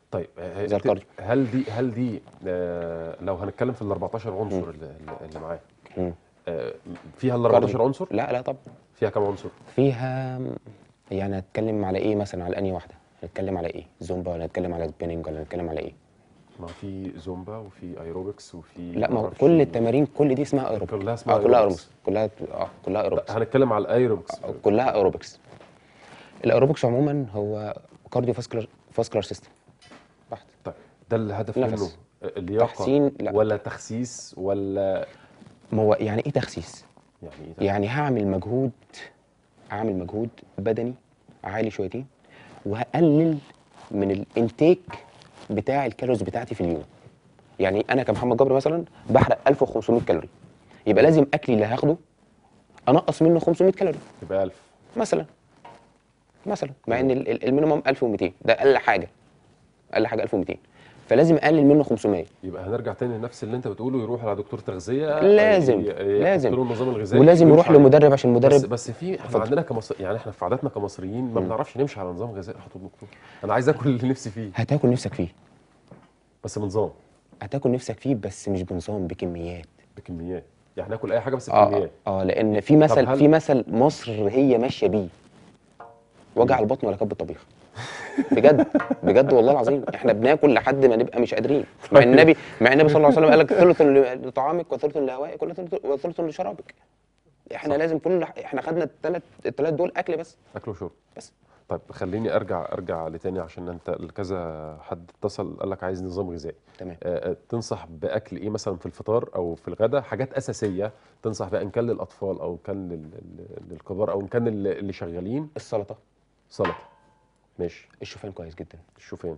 S1: طيب آه،
S2: زي
S1: انت-
S2: الكارديو.
S1: هل دي هل دي آه، لو هنتكلم في ال 14 عنصر اللي, اللي- اللي معاك
S2: مم.
S1: آه، فيها ال 14
S2: كارديو.
S1: عنصر
S2: لا لا طبعا
S1: فيها كام عنصر
S2: فيها يعني هنتكلم على ايه مثلا على انهي واحده هنتكلم على ايه زومبا ولا هنتكلم على سبيننج ولا هنتكلم على ايه
S1: ما في زومبا وفي ايروبكس وفي
S2: لا ما هو
S1: معرفش-
S2: كل التمارين كل دي اسمها ايروبكس
S1: كلها اسمها
S2: اه كلها
S1: aerobics.
S2: ايروبكس كلها اه كلها ايروبكس
S1: لا، هنتكلم على الايروبكس
S2: كلها ايروبكس الايروبكس عموما هو كارديو فاسكولار فاسكولار سيستم بحت
S1: طيب ده الهدف
S2: نفس.
S1: منه اللياقه
S2: تحسين لا.
S1: ولا تخسيس ولا
S2: ما هو يعني ايه تخسيس
S1: يعني ايه ده؟
S2: يعني هعمل مجهود هعمل مجهود بدني عالي شويتين وهقلل من الانتيك بتاع الكالوريز بتاعتي في اليوم يعني انا كمحمد جبر مثلا بحرق 1500 كالوري يبقى لازم اكلي اللي هاخده انقص منه 500 كالوري
S1: يبقى 1000
S2: مثلا مثلا مع ان ال- ال- المينيمم 1200 ده اقل حاجه اقل حاجه 1200 فلازم اقلل منه 500
S1: يبقى هنرجع تاني لنفس اللي انت بتقوله يروح على دكتور تغذيه
S2: لازم،
S1: ي- ي-
S2: لازم.
S1: يحط له النظام الغذائي
S2: ولازم
S1: ويمشي
S2: يروح
S1: عليه.
S2: لمدرب عشان
S1: بس
S2: المدرب
S1: بس في احنا
S2: اتفضل.
S1: عندنا كمصر يعني احنا في عاداتنا كمصريين ما بنعرفش نمشي على نظام غذائي حاطط دكتور انا عايز اكل اللي نفسي فيه
S2: هتاكل نفسك فيه
S1: بس بنظام
S2: هتاكل نفسك فيه بس مش بنظام بكميات
S1: بكميات يعني ناكل اي حاجه بس
S2: اه
S1: بكميات
S2: اه لان في مثل
S1: هل-
S2: في مثل مصر هي ماشيه بيه وجع البطن ولا كب الطبيخ بجد بجد والله العظيم احنا بناكل لحد ما نبقى مش قادرين مع النبي مع النبي صلى الله عليه وسلم قال لك ثلث لطعامك وثلث لهوائك وثلث- وثلث لشرابك احنا
S1: صح.
S2: لازم كل احنا خدنا الثلاث الثلاث دول اكل بس
S1: اكل وشرب
S2: بس
S1: طيب خليني ارجع ارجع لتاني عشان انت كذا حد اتصل قال لك عايز نظام غذائي
S2: تمام
S1: آه، آه، تنصح باكل ايه مثلا في الفطار او في الغداء حاجات اساسيه تنصح بقى ان كان للاطفال او ان كان لل- لل- للكبار او ان كان اللي اللي شغالين
S2: السلطه
S1: سلطه ماشي
S2: الشوفان كويس جدا
S1: الشوفان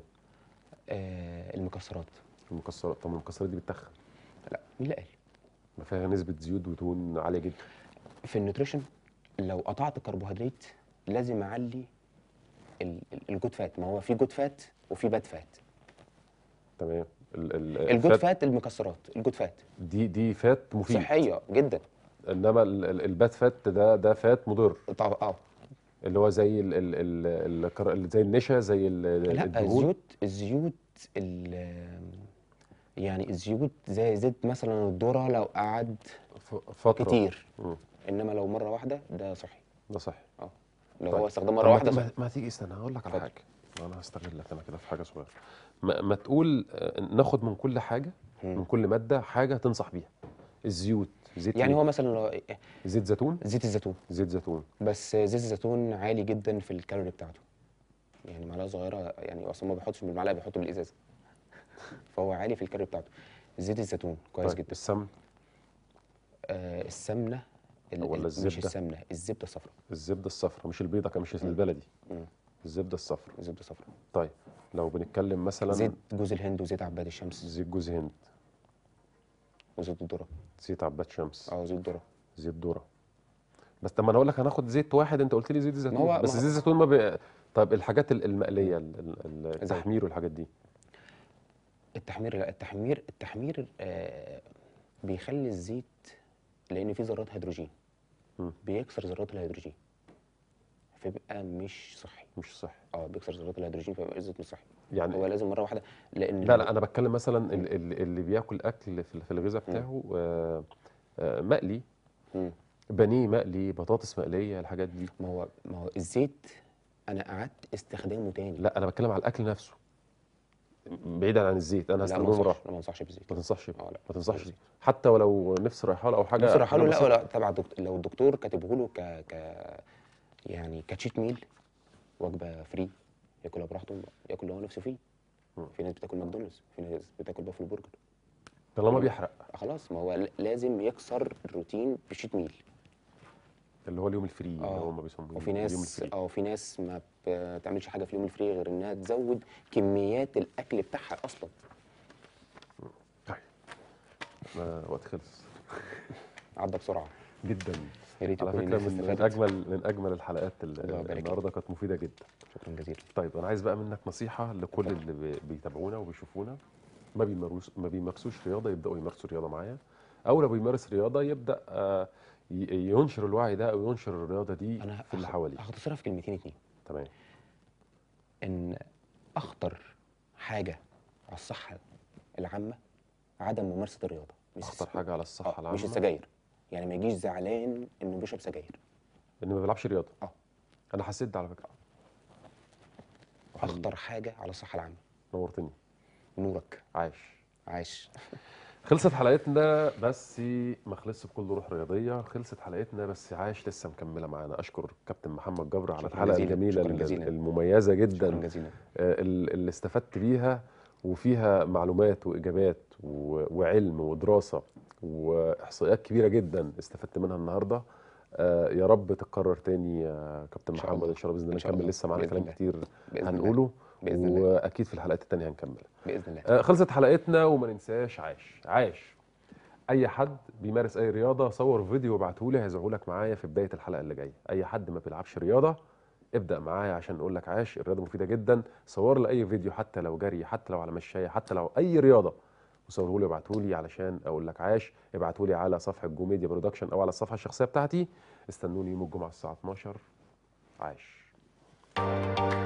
S2: آه المكسرات
S1: المكسرات طب المكسرات دي بتتخن
S2: لا مين اللي قال
S1: ما فيها نسبه زيوت ودهون عاليه جدا
S2: في النيوتريشن لو قطعت الكربوهيدرات لازم اعلي ال- ال- الجود فات ما هو في جود فات وفي باد فات
S1: تمام ال- ال-
S2: الجود
S1: الفات
S2: فات المكسرات الجود فات
S1: دي دي فات مفيد
S2: صحيه جدا
S1: انما ال- ال- الباد فات ده ده فات مضر
S2: طب اه
S1: اللي هو زي ال ال ال ال ال زي النشا زي ال-
S2: لا
S1: الدهون
S2: الزيوت الزيوت ال- يعني الزيوت زي زيت مثلا الذره لو قعد
S1: ف- فتره
S2: كتير
S1: مم.
S2: انما لو مره واحده ده صحي
S1: ده صح
S2: اه لو
S1: طيب.
S2: هو استخدم
S1: طب
S2: مره
S1: ما
S2: واحده
S1: ت-
S2: صحي
S1: ما, ما تيجي استنى هقول لك على
S2: اتفضل.
S1: حاجه انا هستغلك انا كده في حاجه صغيره ما, ما تقول آه، ناخد من كل حاجه
S2: مم.
S1: من كل ماده حاجه تنصح بيها الزيوت زيت
S2: يعني
S1: إيه؟
S2: هو مثلا لو
S1: زيت زيتون
S2: زيت الزيتون
S1: زيت زيتون
S2: بس زيت الزيتون عالي جدا في الكالوري بتاعته يعني معلقه صغيره يعني اصلا ما بيحطش بالمعلقه بيحطه بالازازه فهو عالي في الكالوري بتاعته زيت الزيتون كويس
S1: طيب
S2: جدا
S1: السمن
S2: آه السمنه ال-
S1: ولا
S2: ال- مش
S1: الزبدة؟
S2: السمنه الزبده الصفراء
S1: الزبده الصفراء مش البيضه كمان مش البلدي
S2: مم.
S1: الزبده الصفراء
S2: الزبده الصفراء
S1: طيب لو بنتكلم مثلا
S2: زيت جوز الهند وزيت عباد الشمس
S1: زيت جوز هند
S2: وزيت الذره
S1: زيت عباد شمس
S2: اه زيت ذره
S1: زيت ذره بس طب ما انا اقول لك هناخد زيت واحد انت قلت لي زيت الزيتون
S2: هو-
S1: بس
S2: ما هو-
S1: زيت الزيتون ما بي... طب الحاجات ال- المقليه ال- ال- ال-
S2: زي-
S1: التحمير والحاجات دي
S2: التحمير لا التحمير التحمير آه بيخلي الزيت لان فيه ذرات هيدروجين
S1: مم.
S2: بيكسر ذرات الهيدروجين فيبقى مش صحي
S1: مش صح
S2: اه بيكسر ذرات الهيدروجين فيبقى الزيت مش صحي
S1: يعني
S2: هو لازم مره واحده لان
S1: لا لا انا بتكلم مثلا ال- ال- اللي بياكل اكل في في الغذاء بتاعه آه، آه، مقلي
S2: مم.
S1: بانيه مقلي بطاطس مقليه الحاجات دي
S2: ما هو ما هو الزيت انا قعدت استخدامه تاني
S1: لا انا بتكلم على الاكل نفسه بعيدا عن الزيت انا
S2: لا ما
S1: هستخدمه مره
S2: انصحش لا ما انصحش بالزيت
S1: ما تنصحش بيه.
S2: اه لا
S1: ما تنصحش حتى ولو نفس رايحه له او حاجه
S2: بس راح له
S1: حاجة
S2: لا
S1: بسيطة.
S2: ولا تبع الدكتور لو الدكتور كاتبه له ك ك يعني كتشيت ميل وجبه فري ياكلها براحته ياكل اللي هو نفسه فيه
S1: مم.
S2: في ناس بتاكل ماكدونالدز في ناس بتاكل بافلو برجر
S1: طالما بيحرق
S2: خلاص ما هو ل- لازم يكسر الروتين بالشيت ميل
S1: اللي هو اليوم الفري اللي
S2: اه
S1: هم بيسموه
S2: وفي
S1: اليوم
S2: ناس
S1: الفري
S2: اه في ناس ما بتعملش حاجه في اليوم الفري غير انها تزود كميات الاكل بتاعها اصلا
S1: طيب آه، وقت خلص
S2: عدى بسرعه
S1: جدا
S2: يا ريت
S1: على
S2: يكون
S1: فكره
S2: الناس
S1: من, من
S2: استفادت
S1: اجمل من اجمل الحلقات ال-
S2: الله يبارك
S1: النهارده كانت مفيده جدا
S2: شكرا جزيلا
S1: طيب انا عايز بقى منك نصيحه لكل اللي بي- بيتابعونا وبيشوفونا ما بيمارس ما بيمارسوش رياضه يبداوا يمارسوا رياضه معايا او لو بيمارس رياضه يبدا آه، ي- ينشر الوعي ده او ينشر الرياضه دي
S2: انا
S1: في اللي
S2: هخ-
S1: حواليه
S2: هختصرها في كلمتين اتنين
S1: تمام
S2: ان اخطر حاجه على الصحه العامه عدم ممارسه الرياضه مش
S1: اخطر حاجه على الصحه
S2: آه،
S1: العامه
S2: مش السجاير يعني ما يجيش زعلان انه بيشرب سجاير
S1: ان ما بيلعبش رياضه
S2: اه
S1: انا حسيت ده على فكره
S2: اخطر حاجه على الصحه العامه
S1: نورتني
S2: نورك
S1: عايش
S2: عاش
S1: خلصت حلقتنا بس ما خلصش بكل روح رياضيه خلصت حلقتنا بس عاش لسه مكمله معانا اشكر كابتن محمد جبر على
S2: شكراً
S1: الحلقه
S2: جزيلاً،
S1: الجميله
S2: شكراً
S1: ال-
S2: جزيلاً.
S1: المميزه جدا
S2: شكرا جزيلا
S1: آه، ال- اللي استفدت بيها وفيها معلومات واجابات و- وعلم ودراسه واحصائيات كبيره جدا استفدت منها النهارده آه، يا رب تتكرر تاني يا كابتن
S2: إن شاء
S1: محمد
S2: الله.
S1: ان شاء الله باذن الله
S2: إن شاء
S1: نكمل
S2: الله.
S1: لسه معانا
S2: بإذن
S1: كلام
S2: الله.
S1: كتير
S2: بإذن الله.
S1: هنقوله
S2: بإذن الله.
S1: واكيد في الحلقات التانيه هنكمل
S2: باذن الله
S1: آه، خلصت حلقتنا وما ننساش عاش عاش اي حد بيمارس اي رياضه صور فيديو وابعته لي هيذيعه لك معايا في بدايه الحلقه اللي جايه اي حد ما بيلعبش رياضه ابدا معايا عشان اقول لك عاش الرياضه مفيده جدا صور لي اي فيديو حتى لو جري حتى لو على مشايه حتى لو اي رياضه وصوره لي وابعته لي علشان اقول لك عاش ابعته لي على صفحه جو ميديا برودكشن او على الصفحه الشخصيه بتاعتي استنوني يوم الجمعه الساعه 12 عاش